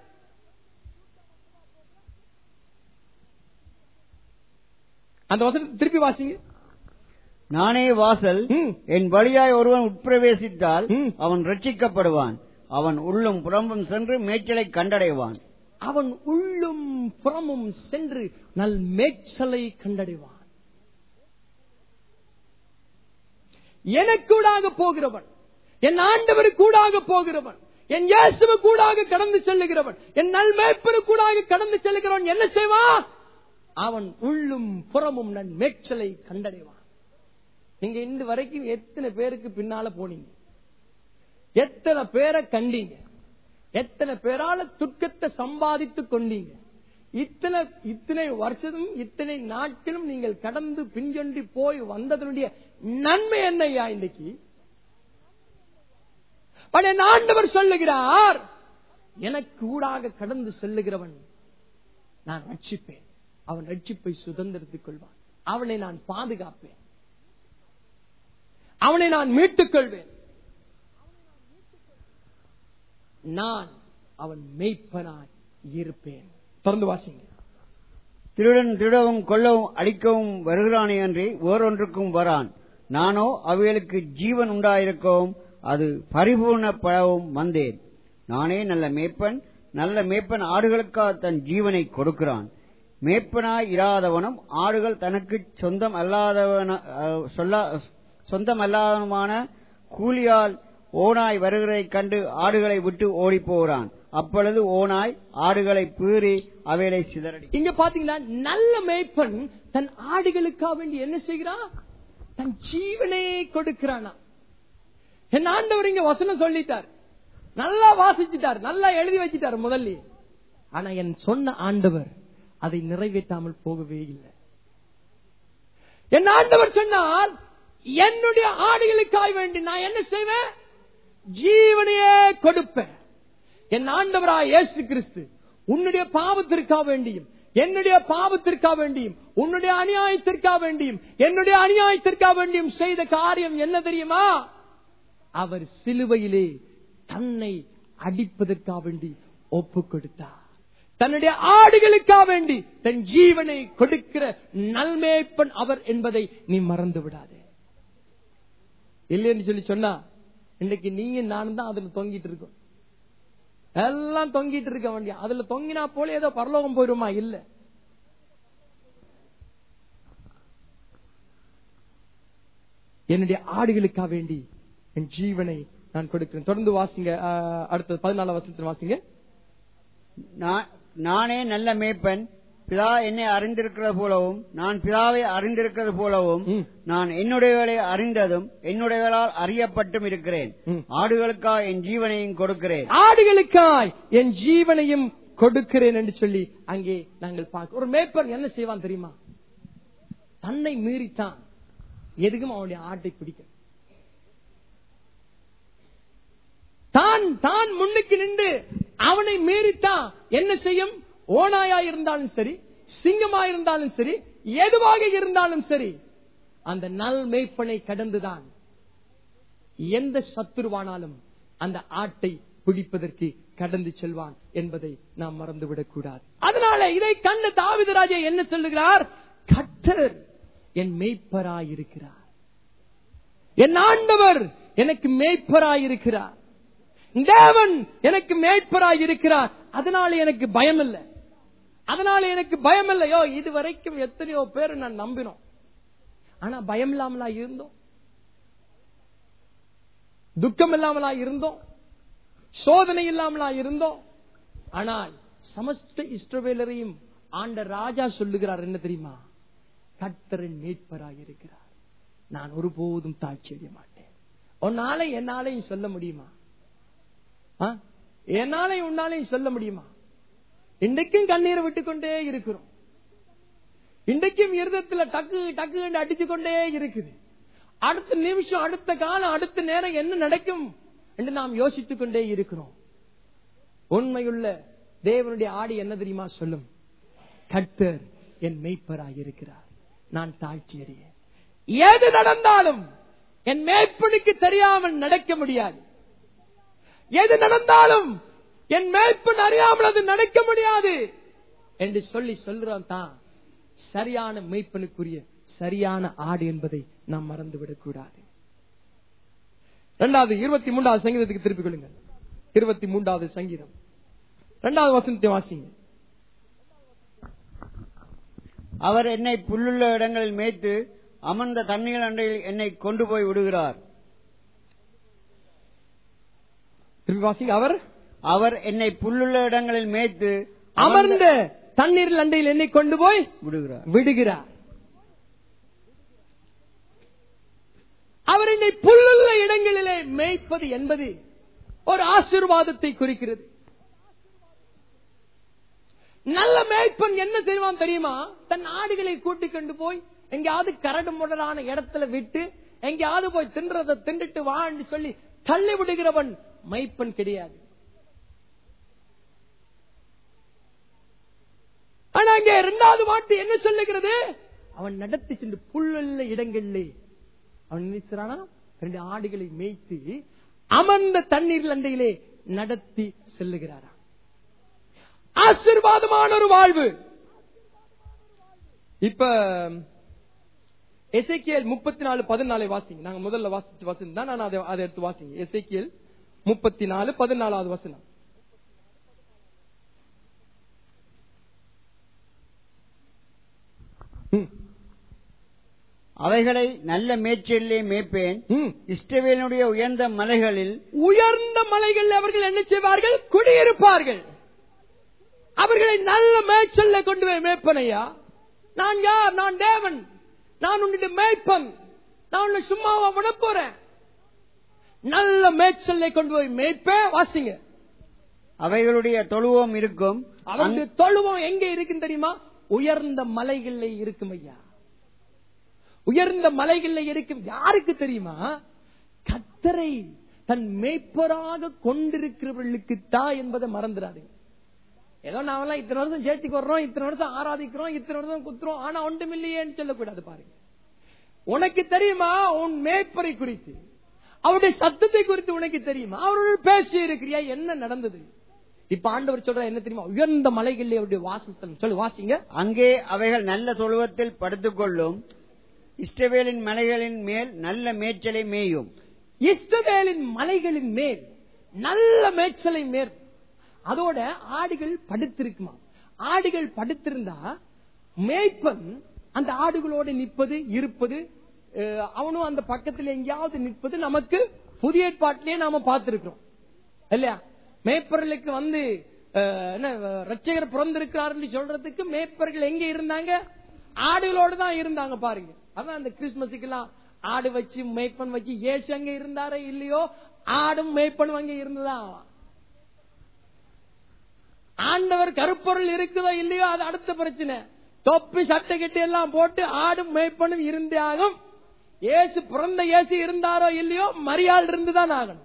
அந்த வசனத்தை திருப்பி வாசிங்க நானே வாசல் என் வழியாய் ஒருவன் உட்பிரவேசித்தால் அவன் ரட்சிக்கப்படுவான் அவன் உள்ளும் புறம்பும் சென்று மேய்ச்சலை கண்டடைவான் அவன் உள்ளும் புறமும் சென்று நல் மேய்ச்சலை கண்டடைவான் எனக்கூடாக போகிறவன் என் ஆண்டவர் கூடாக போகிறவன் என் இயேசுவ கூடாக கடந்து செல்லுகிறவன் என் நல் மேய்ப்பரு கூடாக கடந்து செல்லுகிறவன் என்ன செய்வான் அவன் உள்ளும் புறமும் நன் மேய்ச்சலை கண்டடைவான் நீங்க இன்று வரைக்கும் எத்தனை பேருக்கு பின்னால போனீங்க எத்தனை பேரை கண்டீங்க எத்தனை பேரால துக்கத்தை சம்பாதித்து கொண்டீங்க இத்தனை இத்தனை வருஷமும் இத்தனை நாட்களும் நீங்கள் கடந்து பின்சொன்றி போய் வந்ததனுடைய நன்மை என்னையா இன்னைக்கு என் ஆண்டவர் சொல்லுகிறார் எனக்கு ஊடாக கடந்து செல்லுகிறவன் நான் ரட்சிப்பேன் அவன் ரட்சிப்பை சுதந்திரத்துக் கொள்வான் அவனை நான் பாதுகாப்பேன் அவனை நான் மீட்டுக் கொள்வேன் நான் அவன் மெய்ப்பனாய் இருப்பேன் தொடர்ந்து வாசிங்க திருடன் திருடவும் கொல்லவும் அடிக்கவும் வருகிறானே அன்றி வேறொன்றுக்கும் வரான் நானோ அவைகளுக்கு ஜீவன் உண்டாயிருக்கவும் அது பரிபூர்ணப்படவும் வந்தேன் நானே நல்ல மேய்ப்பன் நல்ல மேய்ப்பன் ஆடுகளுக்காக தன் ஜீவனை கொடுக்கிறான் மேய்ப்பனாய் இராதவனும் ஆடுகள் தனக்கு சொந்தம் அல்லாதவன அஹ், சொல்ல சொந்தம் அல்லாதவனுமான கூலியால் ஓனாய் வருகிறதைக் கண்டு ஆடுகளை விட்டு ஓடிப் போகிறான் அப்பொழுது ஓனாய் ஆடுகளை பீறி அவைகளை சிதறடி இங்க பாத்தீங்கன்னா நல்ல மேய்ப்பன் தன் ஆடுகளுக்காக வேண்டி என்ன செய்கிறான் தன் ஜீவனையே கொடுக்கிறானா என் ஆண்டவர் இங்க வசனம் சொல்லிட்டார் நல்லா வாசிச்சிட்டார் நல்லா எழுதி வச்சிட்டார் முதல்ல ஆனா என் சொன்ன ஆண்டவர் அதை நிறைவேற்றாமல் போகவே இல்லை என் ஆண்டவர் சொன்னால் என்னுடைய ஆடுகளுக்காக வேண்டி நான் என்ன செய்வேன் ஜீவனையே கொடுப்பேன் என் ஆண்டவராய் இயேசு கிறிஸ்து உன்னுடைய பாவத்திற்காக வேண்டியும் என்னுடைய பாவத்திற்காக வேண்டியும் உன்னுடைய அநியாயத்திற்காக வேண்டியும் என்னுடைய அநியாயத்திற்காக வேண்டியும் செய்த காரியம் என்ன தெரியுமா அவர் சிலுவையிலே தன்னை அடிப்பதற்காக வேண்டி ஒப்பு கொடுத்தார் தன்னுடைய ஆடுகளுக்காக வேண்டி தன் ஜீவனை கொடுக்கிற நல்மேப்பன் அவர் என்பதை நீ மறந்து விடாதே இல்லைன்னு சொல்லி சொன்னா இன்னைக்கு நீயும் நானும் தான் அதுல தொங்கிட்டு இருக்கோம் எல்லாம் தொங்கிட்டு இருக்க வேண்டிய அதுல தொங்கினா போல ஏதோ பரலோகம் போயிருமா இல்ல என்னுடைய ஆடுகளுக்காக வேண்டி என் ஜீவனை நான் கொடுக்கிறேன் தொடர்ந்து வாசிங்க ஆஹ், அடுத்தது பதினாலாம் வருஷத்துல வாசிங்க நான்- நானே நல்ல மேய்ப்பன் பிதா என்னை அறிந்திருக்கிறது போலவும் நான் பிதாவை அறிந்திருக்கிறது போலவும் ம். நான் என்னுடையவளை அறிந்ததும் என்னுடையவளால் அறியப்பட்டும் இருக்கிறேன் ம். ஆடுகளுக்காக என் ஜீவனையும் கொடுக்கிறேன் ஆடுகளுக்காய் என் ஜீவனையும் கொடுக்கிறேன் என்று சொல்லி அங்கே நாங்கள் பார்க்க ஒரு மேய்ப்பன் என்ன செய்வான் தெரியுமா தன்னை மீறித்தான் எதுக்கும் அவனுடைய ஆட்டை பிடிக்க தான் தான் முன்னுக்கு நின்று அவனை மீறித்தான் என்ன செய்யும் ஓனாயா இருந்தாலும் சரி சிங்கமா இருந்தாலும் சரி எதுவாக இருந்தாலும் சரி அந்த நல் மேய்ப்பனை கடந்துதான் எந்த சத்துருவானாலும் அந்த ஆட்டை பிடிப்பதற்கு கடந்து செல்வான் என்பதை நாம் மறந்துவிடக் கூடாது அதனால இதை கண்ட தாவிதராஜா என்ன சொல்லுகிறார் கட்டர் என் மேய்ப்பராயிருக்கிறார் என் ஆண்டவர் எனக்கு மேய்ப்பராயிருக்கிறார் தேவன் எனக்கு மேய்ப்பராயிருக்கிறார் அதனால எனக்கு பயம் இல்லை அதனால எனக்கு பயம் இல்லையோ இதுவரைக்கும் எத்தனையோ பேர் நான் நம்பினோம் ஆனா பயம் இல்லாமலா இருந்தோம் துக்கம் இல்லாமலா இருந்தோம் சோதனை இல்லாமலா இருந்தோம் ஆனால் சமஸ்த இஸ்ரவேலரையும் ஆண்ட ராஜா சொல்லுகிறார் என்ன தெரியுமா கர்த்தரின் மீட்பராக இருக்கிறார் நான் ஒருபோதும் தாழ்ச்சி அடைய மாட்டேன் உன்னால என்னாலையும் சொல்ல முடியுமா ஆ? என்னாலையும் உன்னாலையும் சொல்ல முடியுமா இன்றைக்கும் கண்ணீரை விட்டுக்கொண்டே இருக்கிறோம் இன்றைக்கும் இருதயத்துல டக்கு டக்கு அடிச்சு கொண்டே இருக்குது அடுத்த நிமிஷம் அடுத்த காலம் அடுத்த நேரம் என்ன நடக்கும் என்று நாம் யோசித்துக் கொண்டே இருக்கிறோம் உண்மையுள்ள தேவனுடைய ஆடி என்ன தெரியுமா சொல்லும் கர்த்தர் என் மெய்ப்பராய் இருக்கிறார் நான் தாழ்ச்சி அறியேன் எது நடந்தாலும் என் மேய்ப்பனுக்கு தெரியாமல் நடக்க முடியாது எது நடந்தாலும் என் மேய்ப்பன் அறியாமல் அது நடக்க முடியாது என்று சொல்லி சொல்றோம் தான் சரியான மெய்ப்பனுக்குரிய சரியான ஆடு என்பதை நாம் மறந்துவிடக் கூடாது இரண்டாவது இருபத்தி மூன்றாவது சங்கீதத்துக்கு திருப்பிக் கொள்ளுங்கள் இருபத்தி மூன்றாவது சங்கீதம் இரண்டாவது வசனத்தை வாசிங்க அவர் என்னை புல்லுள்ள இடங்களில் மேய்த்து அமர்ந்த தண்ணீர் அண்டையில் என்னை கொண்டு போய் விடுகிறார் திருப்பி வாசிங்க அவர் அவர் என்னை புல்லுள்ள இடங்களில் மேய்த்து அமர்ந்த தண்ணீர் அண்டையில் என்னை கொண்டு போய் விடுகிறார் விடுகிறார் அவர் என்னை புல்லுள்ள இடங்களிலே மேய்ப்பது என்பது ஒரு ஆசீர்வாதத்தை குறிக்கிறது நல்ல மேய்ப்பன் என்ன செய்வான் தெரியுமா தன் ஆடுகளை கூட்டிக் கொண்டு போய் எங்கேயாவது கரடு முடலான இடத்துல விட்டு எங்கேயாவது போய் தின்றதை தின்றுட்டு வான்னு சொல்லி தள்ளி விடுகிறவன் மைப்பன் கிடையாது ஆனா அங்கே இரண்டாவது வார்த்தை என்ன சொல்லுகிறது அவன் நடத்தி சென்று புல்லுள்ள இடங்களிலே அவன் நினைச்சானா ரெண்டு ஆடுகளை மேய்த்து அமர்ந்த தண்ணீர் அண்டையிலே நடத்தி செல்லுகிறாராம் ஆசீர்வாதமான ஒரு வாழ்வு இப்ப எசேக்கியேல் முப்பத்தி நாலு பதினாலை வாசிங்க நாங்க முதல்ல வாசிச்சு வசனம் தான் நான் அதை அதை எடுத்து வாசிங்க எசேக்கியேல் முப்பத்தி நாலு பதினாலாவது வசனம் ம், அவைகளை நல்ல மேய்ச்சலிலே மேய்ப்பேன் ம். இஷ்டவேலனுடைய உயர்ந்த மலைகளில் உயர்ந்த மலைகளில் அவர்கள் என்ன செய்வார்கள் குடியிருப்பார்கள் அவர்களை நல்ல மேய்ச்சல்ல கொண்டு போய் மேய்ப்பனையா நான் யார் நான் தேவன் நான் உன்னுடைய மேய்ப்பன் நான் உன்னை சும்மாவா விட போறேன் நல்ல மேய்ச்சல்லை கொண்டு போய் மேய்ப்பேன் வாசிங்க அவைகளுடைய தொழுவம் இருக்கும் அவருடைய தொழுவம் எங்க இருக்குன்னு தெரியுமா உயர்ந்த மலைகள்ல இருக்கும் ஐயா உயர்ந்த மலைகள்ல இருக்கும் யாருக்கு தெரியுமா கத்தரை தன் மேய்ப்பராக கொண்டிருக்கிறவர்களுக்கு தான் என்பதை மறந்துடாதீங்க ஏதோ நாமெல்லாம் இத்தனை வருஷம் சேர்த்துக்கு வர்றோம் இத்தனை வருஷம் ஆராதிக்கிறோம் இத்தனை வருஷம் குத்துறோம் ஆனா ஒன்றுமில்லையேன்னு சொல்லக்கூடாது பாருங்க உனக்கு தெரியுமா உன் மேய்ப்பரை குறித்து அவருடைய சத்தத்தை குறித்து உனக்கு தெரியுமா அவரோட பேசி இருக்கிறியா என்ன நடந்தது இப்ப ஆண்டவர் சொல்ற என்ன தெரியுமா உயர்ந்த மலைகளில் அவருடைய வாசஸ்தலம் சொல்லு வாசிங்க அங்கே அவைகள் நல்ல தொழுவத்தில் படுத்துக்கொள்ளும் இஷ்டவேலின் மலைகளின் மேல் நல்ல மேய்ச்சலை மேயும் இஸ்ரவேலின் மலைகளின் மேல் நல்ல மேய்ச்சலை மேல் அதோட ஆடுகள் படுத்திருக்குமா ஆடுகள் படுத்திருந்தா மேய்ப்பன் அந்த ஆடுகளோட நிற்பது இருப்பது அஹ், அவனும் அந்த பக்கத்தில் எங்கேயாவது நிற்பது நமக்கு புதிய ஏற்பாட்டிலேயே நாம பார்த்திருக்கிறோம் இல்லையா மேய்ப்பர்களுக்கு வந்து அஹ், என்ன ரட்சகர் பிறந்திருக்கிறாருன்னு சொல்றதுக்கு மேய்ப்பர்கள் எங்க இருந்தாங்க ஆடுகளோட தான் இருந்தாங்க பாருங்க அதான் அந்த கிறிஸ்துமஸுக்கு எல்லாம் ஆடு வச்சு மேய்ப்பன் வச்சு ஏசு அங்க இருந்தாரோ இல்லையோ ஆடும் மேய்ப்பனும் அங்க இருந்ததா ஆண்டவர் கருப்பொருள் இருக்குதோ இல்லையோ அது அடுத்த பிரச்சனை தொப்பி சட்டை கட்டி எல்லாம் போட்டு ஆடும் மேய்ப்பனும் இருந்தே ஆகும் ஏசு பிறந்த ஏசு இருந்தாரோ இல்லையோ மரியாள் இருந்துதான் ஆகணும்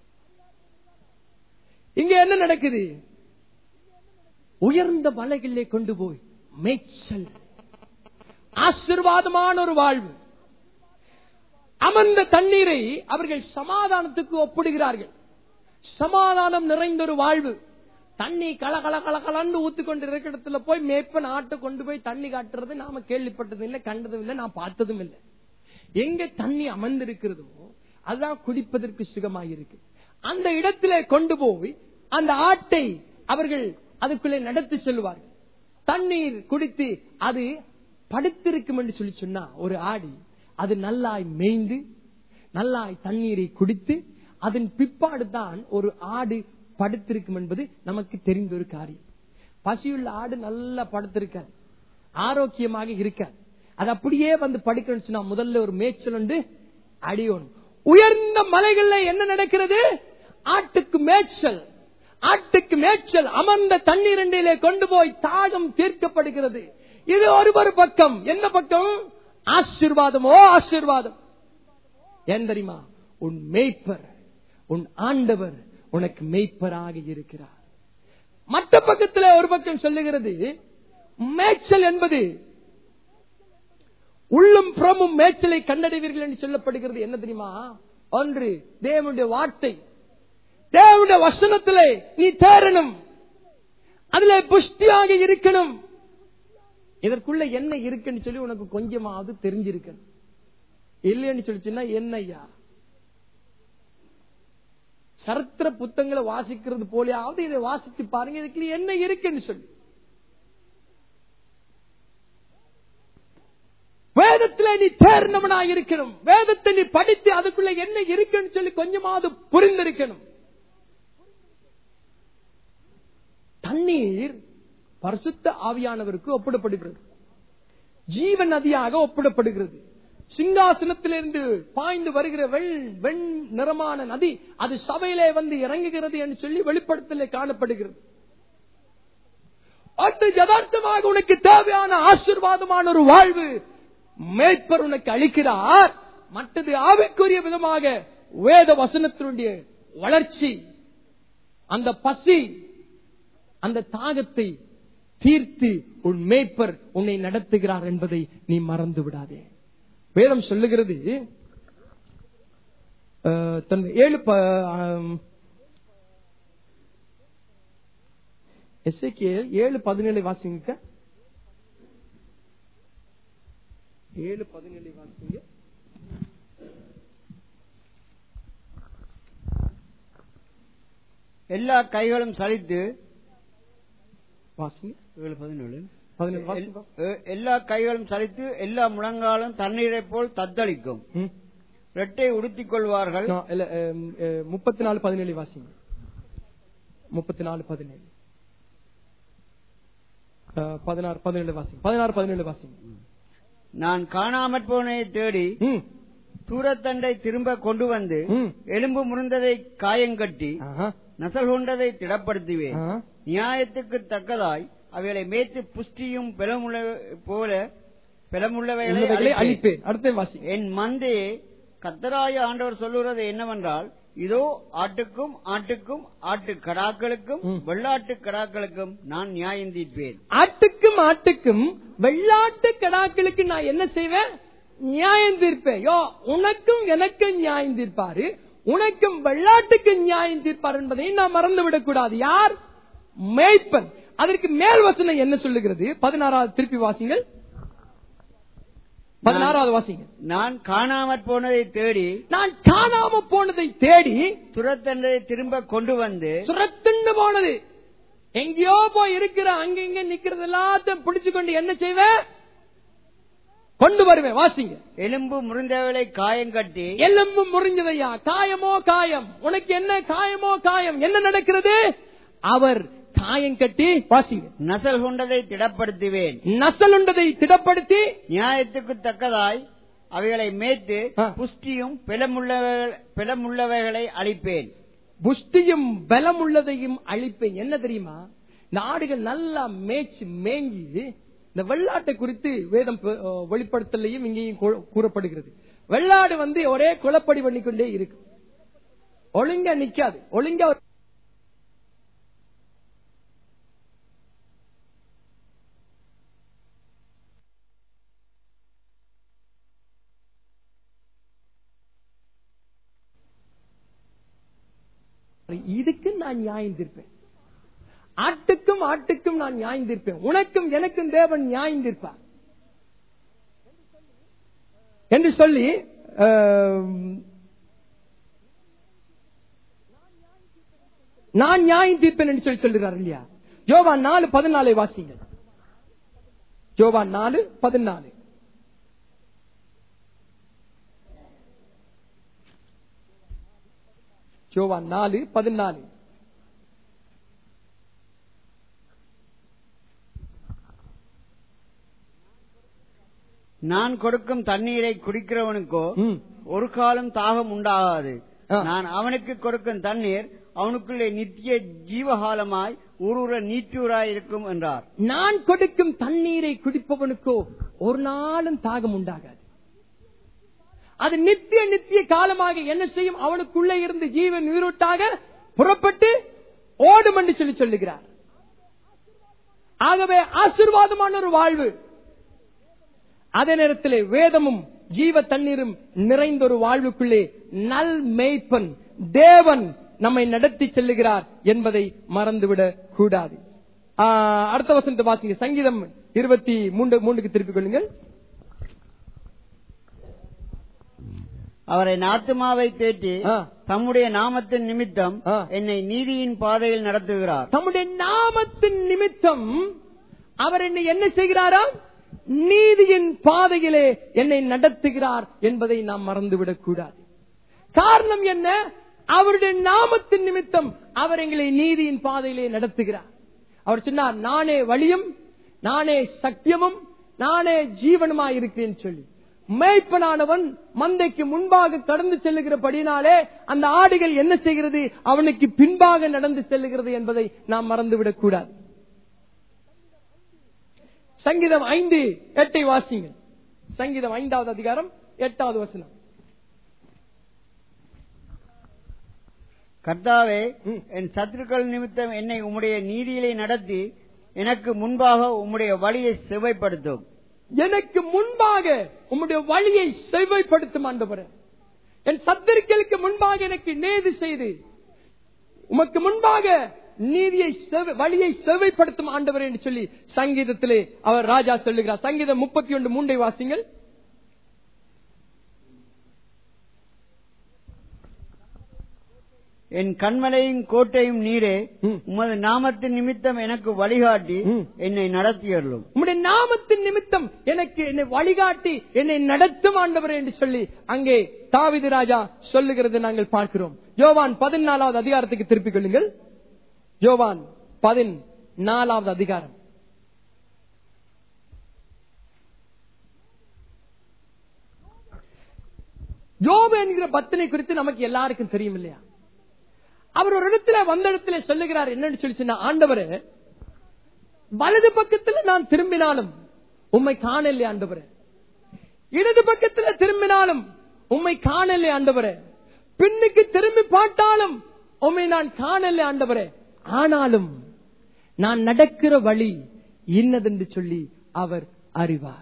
இங்க என்ன நடக்குது உயர்ந்த மலைகளிலே கொண்டு போய் மேய்ச்சல் ஆசிர்வாதமான ஒரு வாழ்வு அமர்ந்த தண்ணீரை அவர்கள் சமாதானத்துக்கு ஒப்பிடுகிறார்கள் சமாதானம் நிறைந்த ஒரு வாழ்வு தண்ணி கல கல கல கலன்னு ஊத்து கொண்டு இருக்கிற இடத்துல போய் மேய்ப்பன் ஆட்டை கொண்டு போய் தண்ணி காட்டுறது நாம கேள்விப்பட்டதும் இல்லை கண்டதும் இல்லை நான் பார்த்ததும் இல்லை எங்க தண்ணி அமர்ந்திருக்கிறதோ அதுதான் குடிப்பதற்கு சுகமாயிருக்கு அந்த இடத்திலே கொண்டு போய் அந்த ஆட்டை அவர்கள் அதுக்குள்ளே நடத்தி செல்வார்கள் தண்ணீர் குடித்து அது படுத்திருக்கும் என்று சொல்லி சொன்னா ஒரு ஆடி அது நல்லாய் மேய்ந்து நல்லாய் தண்ணீரை குடித்து அதன் பிற்பாடு தான் ஒரு ஆடு படுத்திருக்கும் என்பது நமக்கு தெரிந்த ஒரு காரியம் பசியுள்ள ஆடு நல்லா படுத்திருக்காது ஆரோக்கியமாக இருக்காது அது அப்படியே வந்து படுக்கணும்னு சொன்னா முதல்ல ஒரு மேய்ச்சல் உண்டு அடியோணும் உயர்ந்த மலைகள்ல என்ன நடக்கிறது ஆட்டுக்கு மேய்ச்சல் ஆட்டுக்கு மேய்ச்சல் அமர்ந்த தண்ணீரண்டிலே கொண்டு போய் தாகம் தீர்க்கப்படுகிறது இது ஒரு ஒரு பக்கம் என்ன பக்கம் ஆசீர்வாதமோ ஆசீர்வாதம் ஏன் தெரியுமா உன் மேய்ப்பர் உன் ஆண்டவர் உனக்கு மேய்ப்பராக இருக்கிறார் மற்ற பக்கத்துல ஒரு பக்கம் சொல்லுகிறது மேய்ச்சல் என்பது உள்ளும் புறமும் மேய்ச்சலை கண்டடைவீர்கள் என்று சொல்லப்படுகிறது என்ன தெரியுமா ஒன்று தேவனுடைய வார்த்தை தேவனுடைய வசனத்திலே நீ தேரணும் அதுல புஷ்டியாக இருக்கணும் இதற்குள்ள என்ன இருக்குன்னு சொல்லி உனக்கு கொஞ்சமாவது தெரிஞ்சிருக்கணும் இல்லைன்னு சொல்லிச்சுன்னா என்னய்யா சரித்திர புத்தகங்களை வாசிக்கிறது போலயாவது இதை வாசிச்சு பாருங்க இதுக்குள்ள என்ன இருக்குன்னு சொல்லி வேதத்துல நீ தேர்ந்தவனா இருக்கணும் வேதத்தை நீ படித்து அதுக்குள்ள என்ன இருக்குன்னு சொல்லி கொஞ்சமாவது புரிந்திருக்கணும் தண்ணீர் பரிசுத்த ஆவியானவருக்கு ஒப்பிடப்படுகிறது ஜீவ நதியாக ஒப்பிடப்படுகிறது சிங்காசனத்திலிருந்து பாய்ந்து வருகிற வெண் வெண் நிறமான நதி அது சபையிலே வந்து இறங்குகிறது என்று சொல்லி வெளிப்படுத்தலே காணப்படுகிறது அது யதார்த்தமாக உனக்கு தேவையான ஆசீர்வாதமான ஒரு வாழ்வு மேய்ப்பர் உனக்கு அளிக்கிறார் மற்றது ஆவிக்குரிய விதமாக வேத வசனத்தினுடைய வளர்ச்சி அந்த பசி அந்த தாகத்தை தீர்த்து உன் மேய்ப்பர் உன்னை நடத்துகிறார் என்பதை நீ மறந்து விடாதே வேதம் சொல்லுகிறது அஹ், தன் ஏழு ப- ஆம், எசேக்கியேல் ஏழு பதினேழு வாசிங்க ஏழு பதினேழு வாசிங்க எல்லா கைகளும் சலித்து வாசிங்க ஏழு பதினேழு பதினேழு வாசிங்க எ- எல்லா கைகளும் சலித்து எல்லா முழங்காலும் தண்ணீரை போல் தத்தளிக்கும் ம். ரெட்டை உடுத்திக் கொள்வார்கள் நான் இல்ல, அம், அ, முப்பத்தி நாலு பதினேழு வாசிங்க முப்பத்தி நாலு பதினேழு அ, பதினாறு பதினேழு வாசிங்க பதினாறு பதினேழு வாசிங்க நான் காணாமற் போனதை தேடி ம், தூரத்தண்டை திரும்ப கொண்டு வந்து ம். எலும்பு முறிந்ததை காயங்கட்டி ஆஹா, நசல் கொண்டதை திடப்படுத்துவேன் ஆஹா. நியாயத்துக்கு தக்கதாய் அவைகளை மேய்த்து புஷ்டியும் பெலமுள்ள போல பெலமுள்ளவைகளை உள்ளவைகளை அழிப்பேன். அழிப்பேன் அடுத்த வாசிங்க என் மந்தையே கத்தராய ஆண்டவர் சொல்லுகிறது என்னவென்றால் இதோ ஆட்டுக்கும் ஆட்டுக்கும் ஆட்டு கடாக்களுக்கும் ம். வெள்ளாட்டு கடாக்களுக்கும் நான் நியாயம் தீர்ப்பேன் ஆட்டுக்கும் ஆட்டுக்கும் வெள்ளாட்டு கடாக்களுக்கு நான் என்ன செய்வேன் நியாயம் தீர்ப்பேன் யோ உனக்கும் எனக்கும் நியாயம் தீர்ப்பாரு உனக்கும் வெள்ளாட்டுக்கு நியாயம் தீர்ப்பார் என்பதை நான் மறந்து விடக்கூடாது யார் மேய்ப்பன் அதற்கு மேல் வசனம் என்ன சொல்லுகிறது பதினாறாவது திருப்பி வாசிங்கள் பதினாறாவது வாசிங்க நான் காணாமற் போனதை தேடி நான் காணாம போனதை தேடி துரத்தண்டதை திரும்ப கொண்டு வந்து சுரத்துண்டு போனது எங்கேயோ போய் இருக்கிற அங்க இங்க நிக்கிறது எல்லாத்தையும் பிடிச்சு கொண்டு என்ன செய்வேன் கொண்டு வருவேன் வாசிங்க எலும்பு முறிந்தவளை காயங்கட்டி எலும்பு முறிஞ்சதையா காயமோ காயம் உனக்கு என்ன காயமோ காயம் என்ன நடக்கிறது அவர் காயம் கட்டி வாசிங்க நசல் கொண்டதை திடப்படுத்துவேன் நசலுண்டதை திடப்படுத்தி நியாயத்துக்கு தக்கதாய் அவைகளை மேய்த்து ஆ. புஷ்டியும் பிளமுள்ளவைகள்- பிளமுள்ளவைகளை அழிப்பேன் புஷ்டியும் பலம் உள்ளதையும் அழிப்பேன் என்ன தெரியுமா நாடுகள் நல்லா மேய்ச்சி மேஞ்சி இந்த வெள்ளாட்டை குறித்து வேதம் ப- அஹ் வெளிப்படுத்தலையும் இங்கேயும் கூ- கூறப்படுகிறது வெள்ளாடு வந்து ஒரே குளப்படி பண்ணிக்கொண்டே இருக்கு ஒழுங்கா நிக்காது ஒழுங்கா இதுக்கு நான் நியாயம் தீர்ப்பேன் ஆட்டுக்கும் ஆட்டுக்கும் நான் நியாயம் தீர்ப்பேன் உனக்கும் எனக்கும் தேவன் நியாயம் தீர்ப்பார் என்று சொல்லி ஆம், நான் நியாயம் தீர்ப்பேன் என்று சொல்லி சொல்லுகிறார் இல்லையா யோவான் நாலு பதினாலை வாசிங்க யோவான் நாலு பதினாலு யோவான் நாலு பதினாலு நான் கொடுக்கும் தண்ணீரை குடிக்கிறவனுக்கோ ம். ஒரு காலம் தாகம் உண்டாகாது ஆ. நான் அவனுக்கு கொடுக்கும் தண்ணீர் அவனுக்குள்ளே நித்திய ஜீவகாலமாய் ஊரூர நீட்டூராய் இருக்கும் என்றார் நான் கொடுக்கும் தண்ணீரை குடிப்பவனுக்கோ ஒரு நாளும் தாகம் உண்டாகாது அது நித்திய நித்திய காலமாக என்ன செய்யும் அவனுக்குள்ளே இருந்து ஜீவன் உயிரோட்டாக புறப்பட்டு ஓடும் என்று சொல்லி சொல்லுகிறார் ஆகவே ஆசீர்வாதமான ஒரு வாழ்வு அதே நேரத்திலே வேதமும் ஜீவ தண்ணீரும் நிறைந்த ஒரு வாழ்வுக்குள்ளே நல் மேய்ப்பன் தேவன் நம்மை நடத்தி செல்லுகிறார் என்பதை மறந்துவிடக் கூடாது ஆ, அடுத்த வசனத்தை வாசிங்க சங்கீதம் இருபத்தி மூன்று மூன்றுக்கு திருப்பிக் கொள்ளுங்கள் அவரை நாத்துமாவை தேற்றி ஆ. தம்முடைய நாமத்தின் நிமித்தம் ஆ. என்னை நீதியின் பாதையில் நடத்துகிறார் தம்முடைய நாமத்தின் நிமித்தம் அவர் என்னை என்ன செய்கிறாராம் நீதியின் பாதையிலே என்னை நடத்துகிறார் என்பதை நாம் மறந்துவிடக் கூடாது காரணம் என்ன அவருடைய நாமத்தின் நிமித்தம் அவர் எங்களை நீதியின் பாதையிலே நடத்துகிறார் அவர் சொன்னார் நானே வழியும் நானே சத்தியமும் நானே ஜீவனுமாய் இருக்கிறேன் சொல்லி மேய்ப்பனானவன் மந்தைக்கு முன்பாக கடந்து செல்லுகிறபடினாலே அந்த ஆடுகள் என்ன செய்கிறது அவனுக்கு பின்பாக நடந்து செல்லுகிறது என்பதை நாம் மறந்துவிடக் கூடாது சங்கீதம் ஐந்து எட்டை வாசிங்கள் சங்கீதம் ஐந்தாவது அதிகாரம் எட்டாவது வசனம் கர்த்தாவே ம். என் சத்துருக்கள் நிமித்தம் என்னை உம்முடைய நீதியிலே நடத்தி எனக்கு முன்பாக உம்முடைய வழியை செவ்வைப்படுத்தும் எனக்கு முன்பாக உம்முடைய வழியை செவ்வைப்படுத்தும் ஆண்டவரே என் சத்துருக்களுக்கு முன்பாக எனக்கு நேது செய்து உமக்கு முன்பாக நீதியை செவ்வை- வழியை செவ்வைப்படுத்தும் ஆண்டவர் என்று சொல்லி சங்கீதத்திலே அவர் ராஜா சொல்லுகிறார் சங்கீதம் முப்பத்தி ஒன்று மூன்றை வாசிங்கள் என் கண்மலையும் கோட்டையும் நீரே ம். உமது நாமத்தின் நிமித்தம் எனக்கு வழிகாட்டி ம். என்னை நடத்தியருளும் உம்முடைய நாமத்தின் நிமித்தம் எனக்கு என்னை வழிகாட்டி என்னை நடத்தும் ஆண்டவரே என்று சொல்லி அங்கே தாவிது ராஜா சொல்லுகிறது நாங்கள் பார்க்கிறோம் யோவான் பதினாலாவது அதிகாரத்துக்கு திருப்பிக் கொள்ளுங்கள் யோவான் பதினாலாவது அதிகாரம் யோபு என்கிற பத்தினை குறித்து நமக்கு எல்லாருக்கும் தெரியும் இல்லையா அவர் ஒரு இடத்துல வந்த இடத்துல சொல்லுகிறார் என்னன்னு சொல்லி சொன்னா ஆண்டவரே வலது பக்கத்துல நான் திரும்பினாலும் உம்மை காணலே ஆண்டவரே இடது பக்கத்துல திரும்பினாலும் உம்மை காணலே ஆண்டவரே பின்னுக்கு திரும்பி பார்த்தாலும் உம்மை நான் காணலே ஆண்டவரே ஆனாலும் நான் நடக்கிற வழி இன்னதென்று சொல்லி அவர் அறிவார்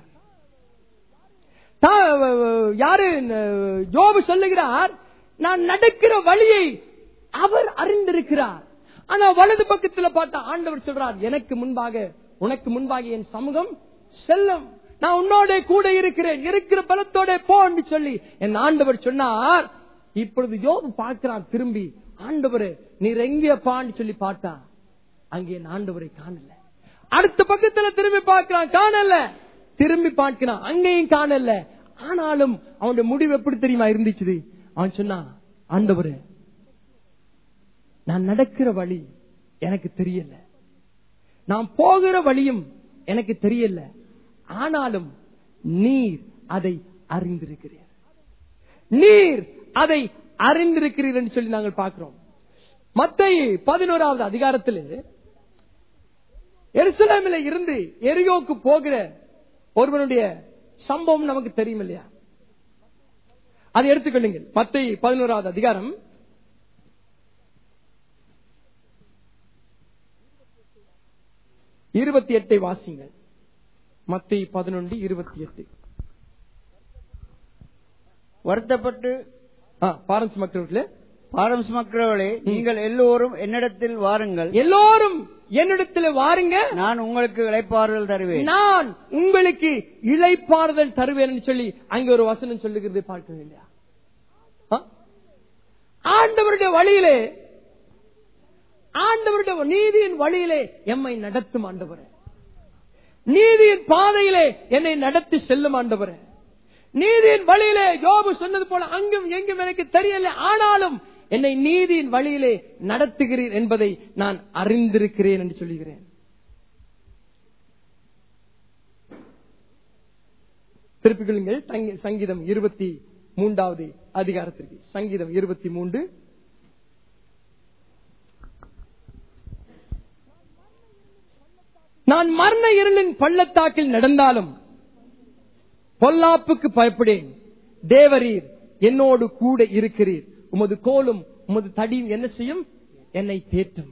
தா- யாரு யோபு சொல்லுகிறார் நான் நடக்கிற வழியை அவர் அறிந்திருக்கிறார் ஆனா வலது பக்கத்துல பார்த்தா ஆண்டவர் சொல்றார் எனக்கு முன்பாக உனக்கு முன்பாக என் சமூகம் செல்லும் நான் உன்னோட கூட இருக்கிறேன் இருக்கிற பலத்தோட போ என்று சொல்லி என் ஆண்டவர் சொன்னார் இப்பொழுது யோபு பார்க்கிறார் திரும்பி ஆண்டவரே நீர் எங்கேயப்பான்னு சொல்லி பார்த்தா அங்கே என் ஆண்டவரை காணல அடுத்த பக்கத்துல திரும்பி பார்க்கிறான் காணல திரும்பி பார்க்கிறான் அங்கேயும் காணல ஆனாலும் அவனுடைய முடிவு எப்படி தெரியுமா இருந்துச்சு அவன் சொன்னான் ஆண்டவரே நான் நடக்கிற வழி எனக்கு தெரியல நான் போகிற வழியும் எனக்கு தெரியல ஆனாலும் நீர் அதை அறிந்திருக்கிறீர் நீர் அதை அறிந்திருக்கிறீர் என்று சொல்லி நாங்கள் பார்க்கிறோம் மத்திய பதினோராவது அதிகாரத்தில் எருசலேமில் இருந்து எரியோக்கு போகிற ஒருவனுடைய சம்பவம் நமக்கு தெரியும் இல்லையா அதை எடுத்துக்கொள்ளுங்கள் மத்திய பதினோராவது அதிகாரம் இருபத்தி எட்டை வாசிங்கள் மத்திய பதினொன்று இருபத்தி எட்டு வருத்தப்பட்டு பாரம் சுமக்கிறவர்களே பாரம் சுமக்கிறவர்களே நீங்கள் எல்லோரும் என்னிடத்தில் வாருங்கள் எல்லோரும் என்னிடத்தில் வாருங்க நான் உங்களுக்கு இளைப்பாறுதல் தருவேன் நான் உங்களுக்கு இளைப்பாறுதல் தருவேன் என்று சொல்லி அங்க ஒரு வசனம் சொல்லுகிறது பார்க்க இல்லையா ஆ? ஆண்டவருடைய வழியிலே ஆண்டவருடைய நீதியின் வழியிலே எம்மை நடத்தும் ஆண்டவரே நீதியின் பாதையிலே என்னை நடத்தி செல்லும் ஆண்டவரே நீதியின் வழியிலே யோபு சொன்னது போல அங்கும் எங்கும் எனக்கு தெரியல ஆனாலும் என்னை நீதியின் வழியிலே நடத்துகிறீர் என்பதை நான் அறிந்திருக்கிறேன் என்று சொல்லுகிறேன் திருப்பிக் கொள்ளுங்கள் தங்க- சங்கீதம் இருபத்தி மூன்றாவது அதிகாரத்திற்கு சங்கீதம் இருபத்தி மூன்று நான் மரண இருளின் பள்ளத்தாக்கில் நடந்தாலும் பொல்லாப்புக்கு பயப்படேன் தேவரீர் என்னோடு கூட இருக்கிறீர் உமது கோலும் உமது தடியும் என்ன செய்யும் என்னை தேற்றும்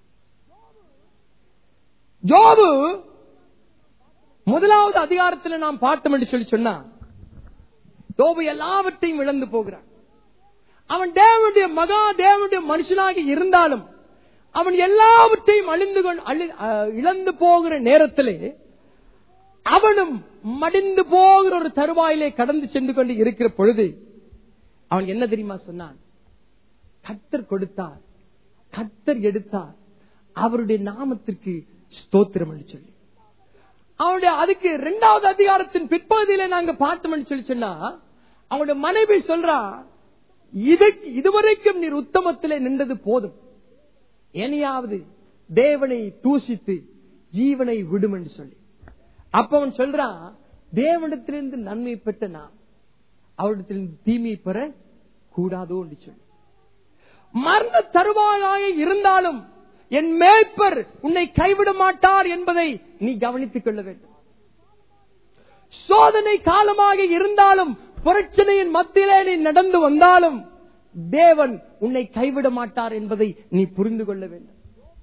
ஜோபு முதலாவது அதிகாரத்தில் நாம் பார்த்தோம் என்று சொல்லி சொன்னா யோபு எல்லாவற்றையும் இழந்து போகிறான் அவன் தேவனுடைய மகா தேவனுடைய மனுஷனாக இருந்தாலும் அவன் எல்லாவற்றையும் அழிந்து கொண்டு அழி- அஹ், இழந்து போகிற நேரத்திலே அவனும் மடிந்து போகிற ஒரு தருவாயிலே கடந்து சென்று கொண்டு இருக்கிற பொழுது அவன் என்ன தெரியுமா சொன்னான் கத்தர் கொடுத்தார் கத்தர் எடுத்தார் அவருடைய நாமத்திற்கு ஸ்தோத்திரம் என்று சொல்லி அவனுடைய அதுக்கு இரண்டாவது அதிகாரத்தின் பிற்பகுதியில நாங்க பார்த்தோம்னு சொல்லி சொன்னா அவனுடைய மனைவி சொல்றா இதுக்கு இதுவரைக்கும் நீர் உத்தமத்திலே நின்றது போதும் இனியாவது தேவனை தூசித்து ஜீவனை விடும் என்று சொல்லி அப்ப அவன் சொல்றான் தேவனிடத்திலிருந்து நன்மை பெற்ற நான் அவரிடத்திலிருந்து தீமையை பெற கூடாதோ என்று சொல்லி மரண தருவாயாக இருந்தாலும் என் மேய்ப்பர் உன்னை கைவிட மாட்டார் என்பதை நீ கவனித்துக் கொள்ள வேண்டும் சோதனை காலமாக இருந்தாலும் பிரச்சனையின் மத்தியிலே நீ நடந்து வந்தாலும் தேவன் உன்னை கைவிட மாட்டார் என்பதை நீ புரிந்து கொள்ள வேண்டும்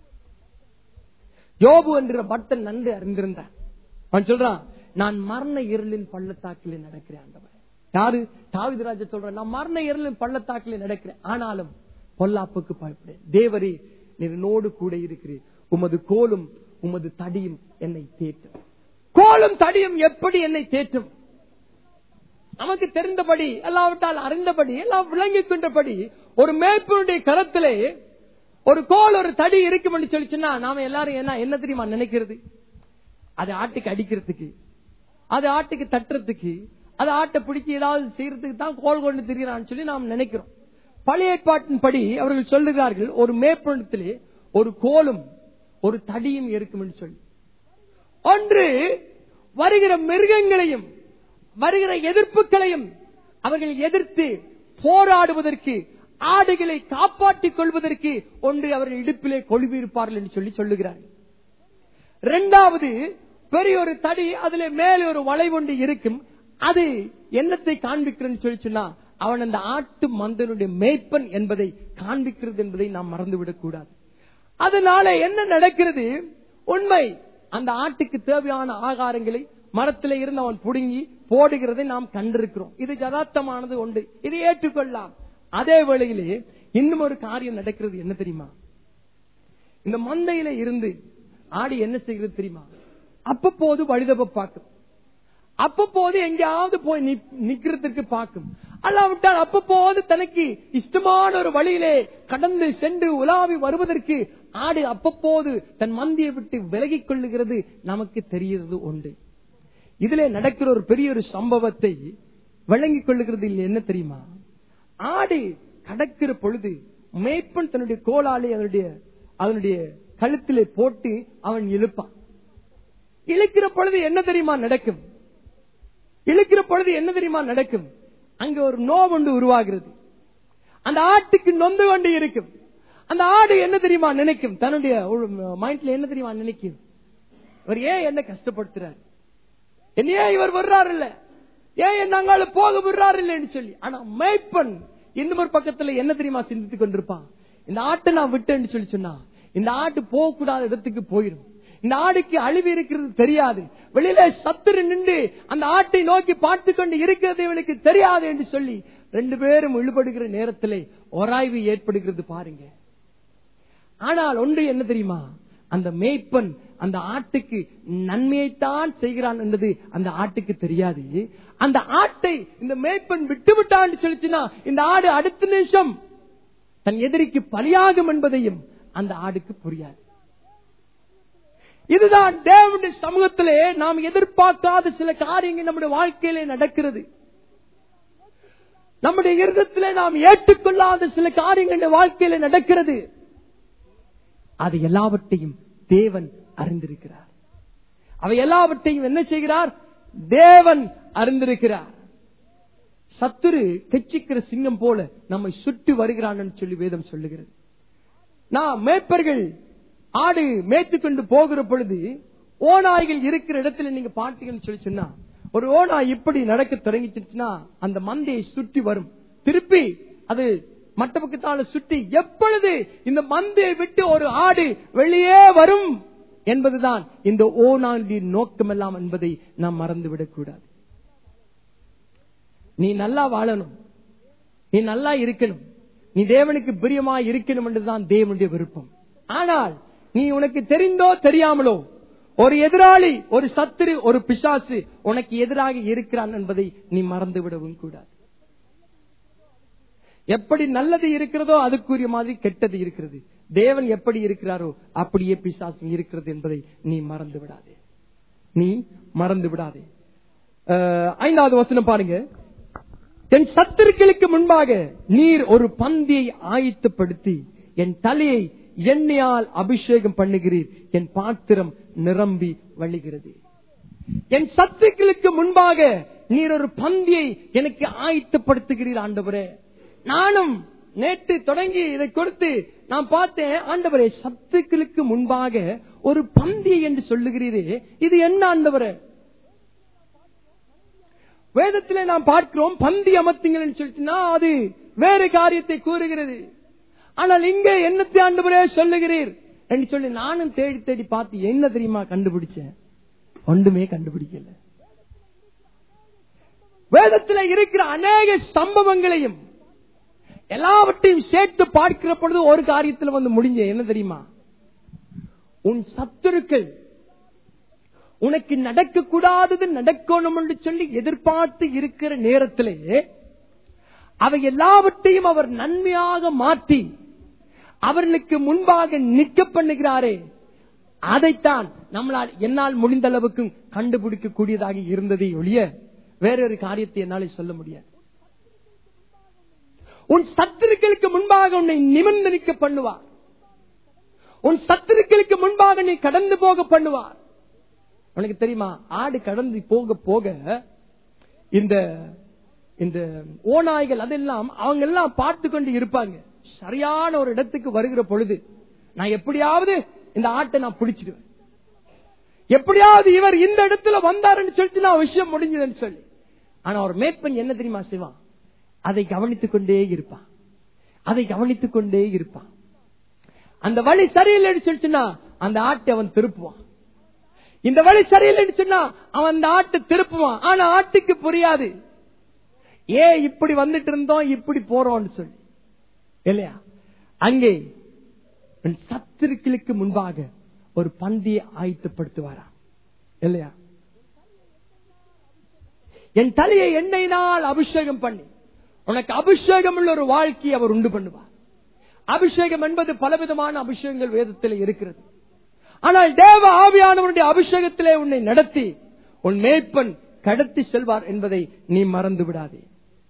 யோபு என்ற பக்தன் நன்கு அறிந்திருந்தான் அவன் சொல்றான் நான் மரண இருளின் பள்ளத்தாக்கிலே நடக்கிறேன் ஆண்டவரே யாரு தாவிதராஜ சொல்றான் நான் மரண இருளின் பள்ளத்தாக்கிலே நடக்கிறேன் ஆனாலும் பொல்லாப்புக்கு பயப்படேன் தேவரே நீர் என்னோடு கூட இருக்கிறீர் உமது கோலும் உமது தடியும் என்னை தேற்றும் கோலும் தடியும் எப்படி என்னை தேற்றும் நமக்கு தெரிந்தபடி எல்லாவற்றால் அறிந்தபடி எல்லாம் விளங்கிக் கொண்டபடி ஒரு மேய்ப்பனுடைய கரத்திலே ஒரு கோல் ஒரு தடி இருக்கும் என்று சொல்லிச்சுன்னா நாம எல்லாரும் என்ன என்ன தெரியுமா நினைக்கிறது அது ஆட்டுக்கு அடிக்கிறதுக்கு அது ஆட்டுக்கு தட்டுறதுக்கு அது ஆட்டை பிடிச்சி ஏதாவது செய்யறதுக்கு தான் கோல் கொண்டு திரிகிறான்னு சொல்லி நாம் நினைக்கிறோம் பழைய ஏற்பாட்டின் படி அவர்கள் சொல்லுகிறார்கள் ஒரு மேற்பணத்திலே ஒரு கோலும் ஒரு தடியும் இருக்கும் என்று சொல்லி ஒன்று வருகிற மிருகங்களையும் வருகிற எதிர்ப்புகளையும் அவர்கள் எதிர்த்து போராடுவதற்கு ஆடுகளை காப்பாற்றிக் கொள்வதற்கு ஒன்று அவர்கள் இடுப்பிலே கொழுவிருப்பார்கள் என்று சொல்லி சொல்லுகிறார்கள் இரண்டாவது பெரிய ஒரு தடி அதுல மேலே ஒரு வளை ஒன்று இருக்கும் அது என்னத்தை காண்பிக்கிறேன்னு சொல்லி சொன்னா அவன் அந்த ஆட்டு மந்தனுடைய மேய்ப்பன் என்பதை காண்பிக்கிறது என்பதை நாம் மறந்துவிடக் கூடாது அதனால என்ன நடக்கிறது உண்மை அந்த ஆட்டுக்கு தேவையான ஆகாரங்களை மரத்திலே இருந்து அவன் புடுங்கி போடுகிறதை நாம் கண்டிருக்கிறோம் இது யதார்த்தமானது உண்டு இதை ஏற்றுக்கொள்ளலாம் அதே வேளையிலே இன்னும் ஒரு காரியம் நடக்கிறது என்ன தெரியுமா இந்த மந்தையில இருந்து ஆடு என்ன செய்கிறது தெரியுமா அப்பப்போது வழிதப்ப பார்க்கும் அப்பப்போது எங்கேயாவது போய் நிப்- நிக்கிறதுக்கு பார்க்கும் அல்லாவிட்டால் அப்பப்போது தனக்கு இஷ்டமான ஒரு வழியிலே கடந்து சென்று உலாவி வருவதற்கு ஆடு அப்பப்போது தன் மந்தியை விட்டு விலகிக் கொள்ளுகிறது நமக்கு தெரிகிறது உண்டு இதிலே நடக்கிற ஒரு பெரிய ஒரு சம்பவத்தை விளங்கிக் கொள்ளுகிறது இல்லை என்ன தெரியுமா ஆடு கடக்கிற பொழுது மேய்ப்பன் தன்னுடைய கோலாலை அதனுடைய அதனுடைய கழுத்திலே போட்டு அவன் இழுப்பான் இழுக்கிற பொழுது என்ன தெரியுமா நடக்கும் இழுக்கிற பொழுது என்ன தெரியுமா நடக்கும் அங்க ஒரு நோவொண்டு உருவாகிறது அந்த ஆட்டுக்கு நொந்து கொண்டு இருக்கும் அந்த ஆடு என்ன தெரியுமா நினைக்கும் தன்னுடைய மைண்ட்ல என்ன தெரியுமா நினைக்கும் இவர் ஏன் என்ன கஷ்டப்படுத்துறாரு என்னையே இவர் வர்றாரு இல்ல ஏன் என்ன அங்கால போக விடுறாரு இல்லைன்னு சொல்லி ஆனா மேய்ப்பன் இன்னும் ஒரு பக்கத்துல என்ன தெரியுமா சிந்தித்துக் கொண்டிருப்பான் இந்த ஆட்டை நான் விட்டேன்னு சொல்லி சொன்னா இந்த ஆட்டு போக கூடாத இடத்துக்கு போயிடும் இந்த ஆடுக்கு அழிவு இருக்கிறது தெரியாது வெளியில சத்துரு நின்று அந்த ஆட்டை நோக்கி பார்த்து கொண்டு இருக்கிறது இவனுக்கு தெரியாது என்று சொல்லி ரெண்டு பேரும் இழுபடுகிற நேரத்திலே ஒராய்வு ஏற்படுகிறது பாருங்க ஆனால் ஒன்று என்ன தெரியுமா அந்த மேய்ப்பன் அந்த ஆட்டுக்கு நன்மையைத்தான் செய்கிறான் என்பது அந்த ஆட்டுக்கு தெரியாது அந்த ஆட்டை இந்த மேய்ப்பன் விட்டு விட்டான்னு சொல்லிச்சுன்னா இந்த ஆடு அடுத்த நிமிஷம் தன் எதிரிக்கு பலியாகும் என்பதையும் அந்த ஆடுக்கு புரியாது இதுதான் தேவனுடைய சமூகத்திலே நாம் எதிர்பார்க்காத சில காரியங்கள் நம்முடைய வாழ்க்கையிலே நடக்கிறது நம்முடைய இருதத்திலே நாம் ஏற்றுக்கொள்ளாத சில காரியங்கள் நம்முடைய வாழ்க்கையில நடக்கிறது அது எல்லாவற்றையும் தேவன் அறிந்திருக்கிறார் அவை எல்லாவற்றையும் என்ன செய்கிறார் தேவன் அறிந்திருக்கிறார் சத்துரு கெச்சிக்கிற சிங்கம் போல நம்மை சுட்டு வருகிறான் சொல்லி வேதம் சொல்லுகிறது நான் மேய்ப்பர்கள் ஆடு மேய்த்து கொண்டு போகிற பொழுது ஓநாய்கள் இருக்கிற இடத்துல நீங்க பார்த்தீங்கன்னு சொல்லி சொன்னா ஒரு ஓநாய் இப்படி நடக்க தொடங்கிச்சுன்னா அந்த மந்தையை சுற்றி வரும் திருப்பி அது மற்ற பக்கத்தால சுற்றி எப்பொழுது இந்த மந்தையை விட்டு ஒரு ஆடு வெளியே வரும் என்பதுதான் இந்த ஓநாண்டின் நோக்கமெல்லாம் என்பதை நாம் மறந்துவிடக் கூடாது நீ நல்லா வாழணும் நீ நல்லா இருக்கணும் நீ தேவனுக்கு பிரியமா இருக்கணும் என்றுதான் தேவனுடைய விருப்பம் ஆனால் நீ உனக்கு தெரிந்தோ தெரியாமலோ ஒரு எதிராளி ஒரு சத்துரு ஒரு பிசாசு உனக்கு எதிராக இருக்கிறான் என்பதை நீ மறந்து விடவும் கூடாது எப்படி நல்லது இருக்கிறதோ அதுக்குரிய மாதிரி கெட்டது இருக்கிறது தேவன் எப்படி இருக்கிறாரோ அப்படியே பிசாசு இருக்கிறது என்பதை நீ மறந்து விடாதே நீ மறந்து விடாதே அஹ், ஐந்தாவது வசனம் பாருங்க என் சத்துருக்களுக்கு முன்பாக நீர் ஒரு பந்தியை ஆயத்தப்படுத்தி என் தலையை எண்ணெயால் அபிஷேகம் பண்ணுகிறீர் என் பாத்திரம் நிரம்பி வழிகிறது என் சத்துக்களுக்கு முன்பாக நீர் ஒரு பந்தியை எனக்கு ஆயத்தப்படுத்துகிறீர் ஆண்டவரே நானும் நேற்று தொடங்கி இதை கொடுத்து நான் பார்த்தேன் ஆண்டவரே சத்துக்களுக்கு முன்பாக ஒரு பந்தி என்று சொல்லுகிறீரே இது என்ன ஆண்டவரே வேதத்திலே நாம் பார்க்கிறோம் பந்தி அமர்த்துங்கள் என்று சொல்லிட்டுனா அது வேறு காரியத்தை கூறுகிறது ஆனால் இங்கே என்னத்தை ஆண்டவரே சொல்லுகிறீர் என்று சொல்லி நானும் தேடி தேடி பார்த்து என்ன தெரியுமா கண்டுபிடிச்சேன் ஒன்றுமே கண்டுபிடிக்கல வேதத்தில் இருக்கிற அநேக சம்பவங்களையும் எல்லாவற்றையும் சேர்த்து பார்க்கிற பொழுது ஒரு காரியத்தில் வந்து முடிஞ்ச என்ன தெரியுமா உன் சத்துருக்கள் உனக்கு நடக்க கூடாதது நடக்கணும் என்று சொல்லி எதிர்பார்த்து இருக்கிற நேரத்திலே அவை எல்லாவற்றையும் அவர் நன்மையாக மாற்றி அவர்களுக்கு முன்பாக நிற்க பண்ணுகிறாரே அதைத்தான் நம்மளால் என்னால் முடிந்த அளவுக்கு கண்டுபிடிக்க கூடியதாக இருந்ததை ஒழிய வேறொரு காரியத்தை என்னால் சொல்ல முடியாது உன் சத்துருக்களுக்கு முன்பாக உன்னை நிமிர்ந்து நிற்க பண்ணுவார் உன் சத்துருக்களுக்கு முன்பாக நீ கடந்து போக பண்ணுவார் உனக்கு தெரியுமா ஆடு கடந்து போக போக இந்த இந்த ஓநாய்கள் அதெல்லாம் அவங்க எல்லாம் பார்த்து கொண்டு இருப்பாங்க சரியான ஒரு இடத்துக்கு வருகிற பொழுது நான் எப்படியாவது இந்த ஆட்டை நான் பிடிச்சிடுவேன் எப்படியாவது இவர் இந்த இடத்துல வந்தாருன்னு சொல்லிட்டு நான் விஷயம் முடிஞ்சதுன்னு சொல்லி ஆனா ஒரு மேற்பன் என்ன தெரியுமா செய்வான் அதை கவனித்துக் கொண்டே இருப்பான் அதை கவனித்துக் கொண்டே இருப்பான் அந்த வழி சரியில்லைன்னு சொல்லிச்சுன்னா அந்த ஆட்டை அவன் திருப்புவான் இந்த வழி சரியில்லைன்னு சொன்னா அவன் அந்த ஆட்டை திருப்புவான் ஆனா ஆட்டுக்கு புரியாது ஏன் இப்படி வந்துட்டு இருந்தோம் இப்படி போறோம்னு சொல்லி இல்லையா அங்கே உன் சத்துருக்களுக்கு முன்பாக ஒரு பந்தியை ஆயத்தப்படுத்துவாரா இல்லையா என் தலையை எண்ணெயினால் அபிஷேகம் பண்ணி உனக்கு அபிஷேகம் உள்ள ஒரு வாழ்க்கையை அவர் உண்டு பண்ணுவார் அபிஷேகம் என்பது பலவிதமான அபிஷேகங்கள் வேதத்தில் இருக்கிறது ஆனால் தேவ ஆவியானவருடைய அபிஷேகத்திலே உன்னை நடத்தி உன் மேய்ப்பன் கடத்தி செல்வார் என்பதை நீ மறந்து விடாதே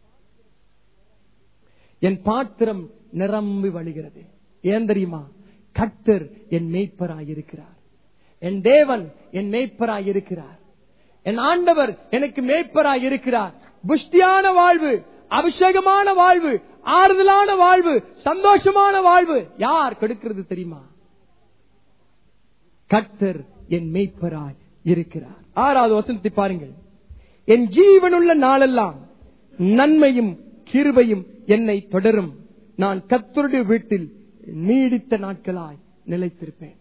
என் பாத்திரம் நிரம்பி வழிகிறது ஏன் தெரியுமா கர்த்தர் என் மேய்ப்பராய் இருக்கிறார் என் தேவன் என் மேய்ப்பராய் இருக்கிறார் என் ஆண்டவர் எனக்கு மேய்ப்பராய் இருக்கிறார் புஷ்டியான வாழ்வு அபிஷேகமான வாழ்வு ஆறுதலான வாழ்வு சந்தோஷமான வாழ்வு யார் கொடுக்கிறது தெரியுமா கர்த்தர் என் மேய்ப்பராய் இருக்கிறார் ஆறாவது வசனத்தை பாருங்கள் என் ஜீவனுள்ள நாளெல்லாம் நன்மையும் கிருபையும் என்னை தொடரும் நான் கத்தருடைய வீட்டில் நீடித்த நாட்களாய் நிலைத்திருப்பேன்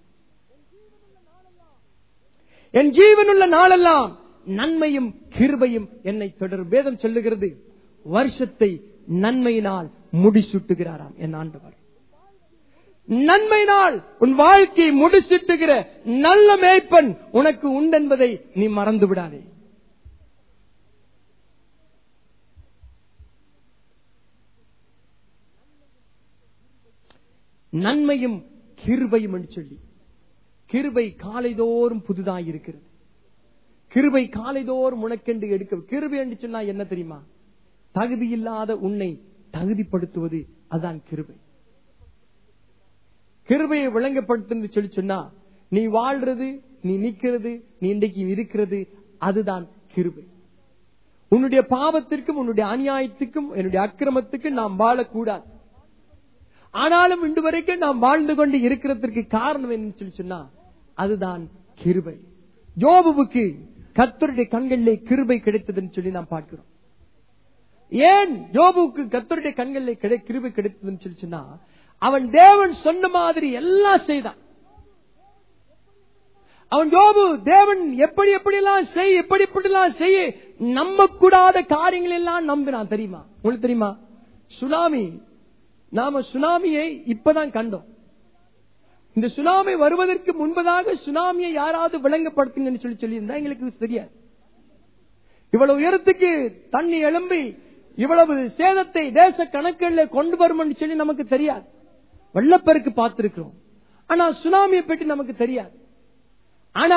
என் ஜீவனுள்ள நாளெல்லாம் நன்மையும் கிருபையும் என்னை தொடரும் வேதம் சொல்லுகிறது வருஷத்தை நன்மையினால் முடிசூட்டுகிறாராம் என் ஆண்டவர் நன்மையினால் உன் வாழ்க்கையை முடிச்சிட்டுகிற நல்ல மேய்ப்பன் உனக்கு உண்டென்பதை நீ மறந்து விடாதே நன்மையும் கிருபையும் என்று சொல்லி கிருபை காலைதோறும் புதிதாய் இருக்கிறது கிருபை காலைதோறும் உனக்கென்று எடுக்க கிருபை என்று சொன்னா என்ன தெரியுமா தகுதி இல்லாத உன்னை தகுதிப்படுத்துவது அதான் கிருபை கிருபையை விளங்கப்படுத்து சொல்லி சொன்னா நீ வாழ்றது நீ நிக்கிறது நீ இன்றைக்கு இருக்கிறது அதுதான் கிருபை உன்னுடைய பாவத்திற்கும் உன்னுடைய அநியாயத்துக்கும் என்னுடைய அக்கிரமத்துக்கும் நாம் வாழக்கூடாது ஆனாலும் இன்று வரைக்கும் நாம் வாழ்ந்து கொண்டு இருக்கிறதற்கு காரணம் என்ன சொல்லி சொன்னா அதுதான் கிருபை யோபுவுக்கு கத்தருடைய கண்களிலே கிருபை கிடைத்ததுன்னு சொல்லி நாம் பார்க்கிறோம் ஏன் யோபுவுக்கு கத்தருடைய கண்களிலே கிடை கிருபை கிடைத்ததுன்னு சொல்லி சொன்னா அவன் தேவன் சொன்ன மாதிரி எல்லாம் செய்தான் அவன் யோபு தேவன் எப்படி எப்படி எல்லாம் செய் எப்படி எப்படி எல்லாம் செய்ய நம்ப கூடாத காரியங்கள் எல்லாம் நம்பினான் தெரியுமா உங்களுக்கு தெரியுமா சுனாமி நாம சுனாமியை இப்பதான் கண்டோம் இந்த சுனாமி வருவதற்கு முன்பதாக சுனாமியை யாராவது விளங்கப்படுத்துங்கன்னு சொல்லி சொல்லியிருந்தா எங்களுக்கு தெரியாது இவ்வளவு உயரத்துக்கு தண்ணி எழும்பி இவ்வளவு சேதத்தை தேச கணக்கில் கொண்டு வரும் சொல்லி நமக்கு தெரியாது வெள்ளப்பெருக்கு பார்த்திருக்கிறோம் ஆனா சுனாமியை பற்றி நமக்கு தெரியாது ஆனா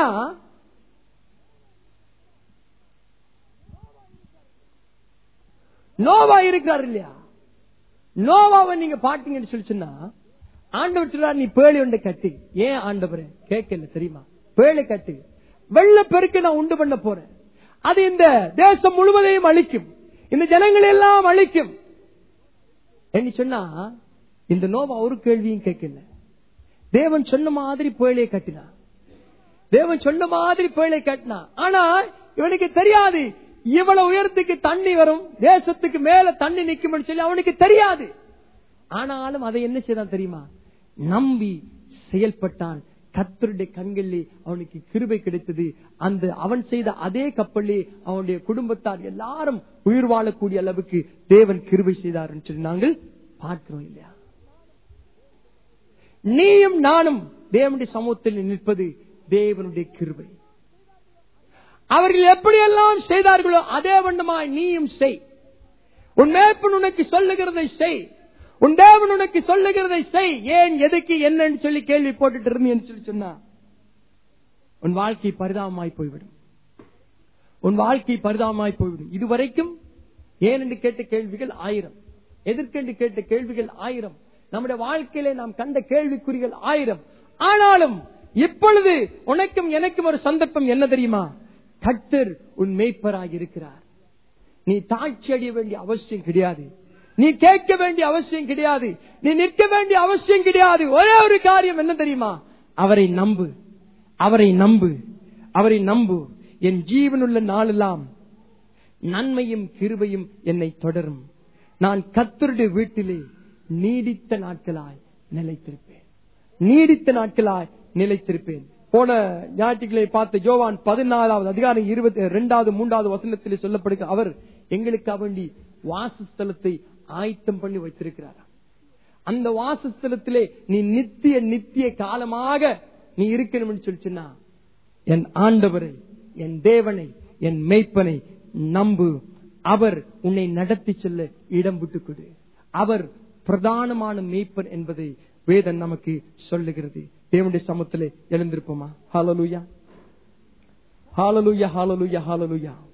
நோவா இருக்கிறார் இல்லையா நோவாவை நீங்க பாத்தீங்கன்னு சொல்லி சொன்னா ஆண்டவர் சொல்றார் நீ பேழை ஒன்றை கட்டு ஏன் ஆண்டவர் கேட்கல தெரியுமா பேழை கட்டு வெள்ள பெருக்கு நான் உண்டு பண்ண போறேன் அது இந்த தேசம் முழுவதையும் அழிக்கும் இந்த ஜனங்களை எல்லாம் அழிக்கும் என்ன சொன்னா இந்த நோவா ஒரு கேள்வியும் கேட்கல தேவன் சொன்ன மாதிரி பேழையை கட்டினா தேவன் சொன்ன மாதிரி பேழை கட்டினா ஆனா இவனுக்கு தெரியாது இவ்வளவு உயரத்துக்கு தண்ணி வரும் தேசத்துக்கு மேல தண்ணி நிக்கும் சொல்லி அவனுக்கு தெரியாது ஆனாலும் அதை என்ன செய்தான் தெரியுமா நம்பி செயல்பட்டான் கத்தருடைய கண்களிலே அவனுக்கு கிருபை கிடைத்தது அந்த அவன் செய்த அதே கப்பலே அவனுடைய குடும்பத்தார் எல்லாரும் உயிர் வாழக்கூடிய அளவுக்கு தேவன் கிருபை செய்தார் சொல்லி நாங்கள் பார்க்கிறோம் இல்லையா நீயும் நானும் தேவனுடைய சமூகத்தில் நிற்பது தேவனுடைய கிருபை அவர்கள் எப்படியெல்லாம் செய்தார்களோ அதே வண்ணமாய் நீயும் செய் உன் மேப்பன் உனக்கு சொல்லுகிறதை செய் உன் தேவன் உனக்கு சொல்லுகிறதை செய் ஏன் எதுக்கு என்னன்னு சொல்லி கேள்வி போட்டுட்டு இருந்தீன்னு சொல்லி சொன்னா உன் வாழ்க்கை பரிதாபமாய் போய்விடும் உன் வாழ்க்கை பரிதாபமாய் போய்விடும் இதுவரைக்கும் ஏன் என்று கேட்ட கேள்விகள் ஆயிரம் எதற்கென்று கேட்ட கேள்விகள் ஆயிரம் நம்முடைய வாழ்க்கையிலே நாம் கண்ட கேள்விக்குறிகள் ஆயிரம் ஆனாலும் இப்பொழுது உனக்கும் எனக்கும் ஒரு சந்தர்ப்பம் என்ன தெரியுமா கர்த்தர் உன் மேய்ப்பராக இருக்கிறார் நீ தாட்சி அடைய வேண்டிய அவசியம் கிடையாது நீ கேட்க வேண்டிய அவசியம் கிடையாது நீ நிற்க வேண்டிய அவசியம் கிடையாது ஒரே ஒரு காரியம் என்ன தெரியுமா அவரை நம்பு அவரை நம்பு அவரை நம்பு என் ஜீவனுள்ள நாளெல்லாம் நன்மையும் கிருபையும் என்னை தொடரும் நான் கத்தருடைய வீட்டிலே நீடித்த நாட்களாய் நிலைத்திருப்பேன் நீடித்த நாட்களாய் நிலைத்திருப்பேன் போன ஞாயிற்றுக்கிழமை பார்த்த ஜோவான் பதினாலாவது அதிகாரம் இருபத்தி இரண்டாவது மூன்றாவது வசனத்தில் சொல்லப்படுகிற அவர் எங்களுக்காக வேண்டி வாசஸ்தலத்தை ஆயத்தம் பண்ணி வைத்திருக்கிறார் அந்த வாசஸ்தலத்திலே நீ நித்திய நித்திய காலமாக நீ இருக்கணும் சொல்லி சொன்னா என் ஆண்டவரை என் தேவனை என் மெய்ப்பனை நம்பு அவர் உன்னை நடத்தி செல்ல இடம் விட்டுக் கொடு அவர் பிரதானமான மெய்ப்பன் என்பதை வேதன் நமக்கு சொல்லுகிறது தேவனுடைய சமத்திலே எழுந்திருப்போமா ஹாலலுயா ஹாலலுயா ஹாலலுயா ஹாலலுயா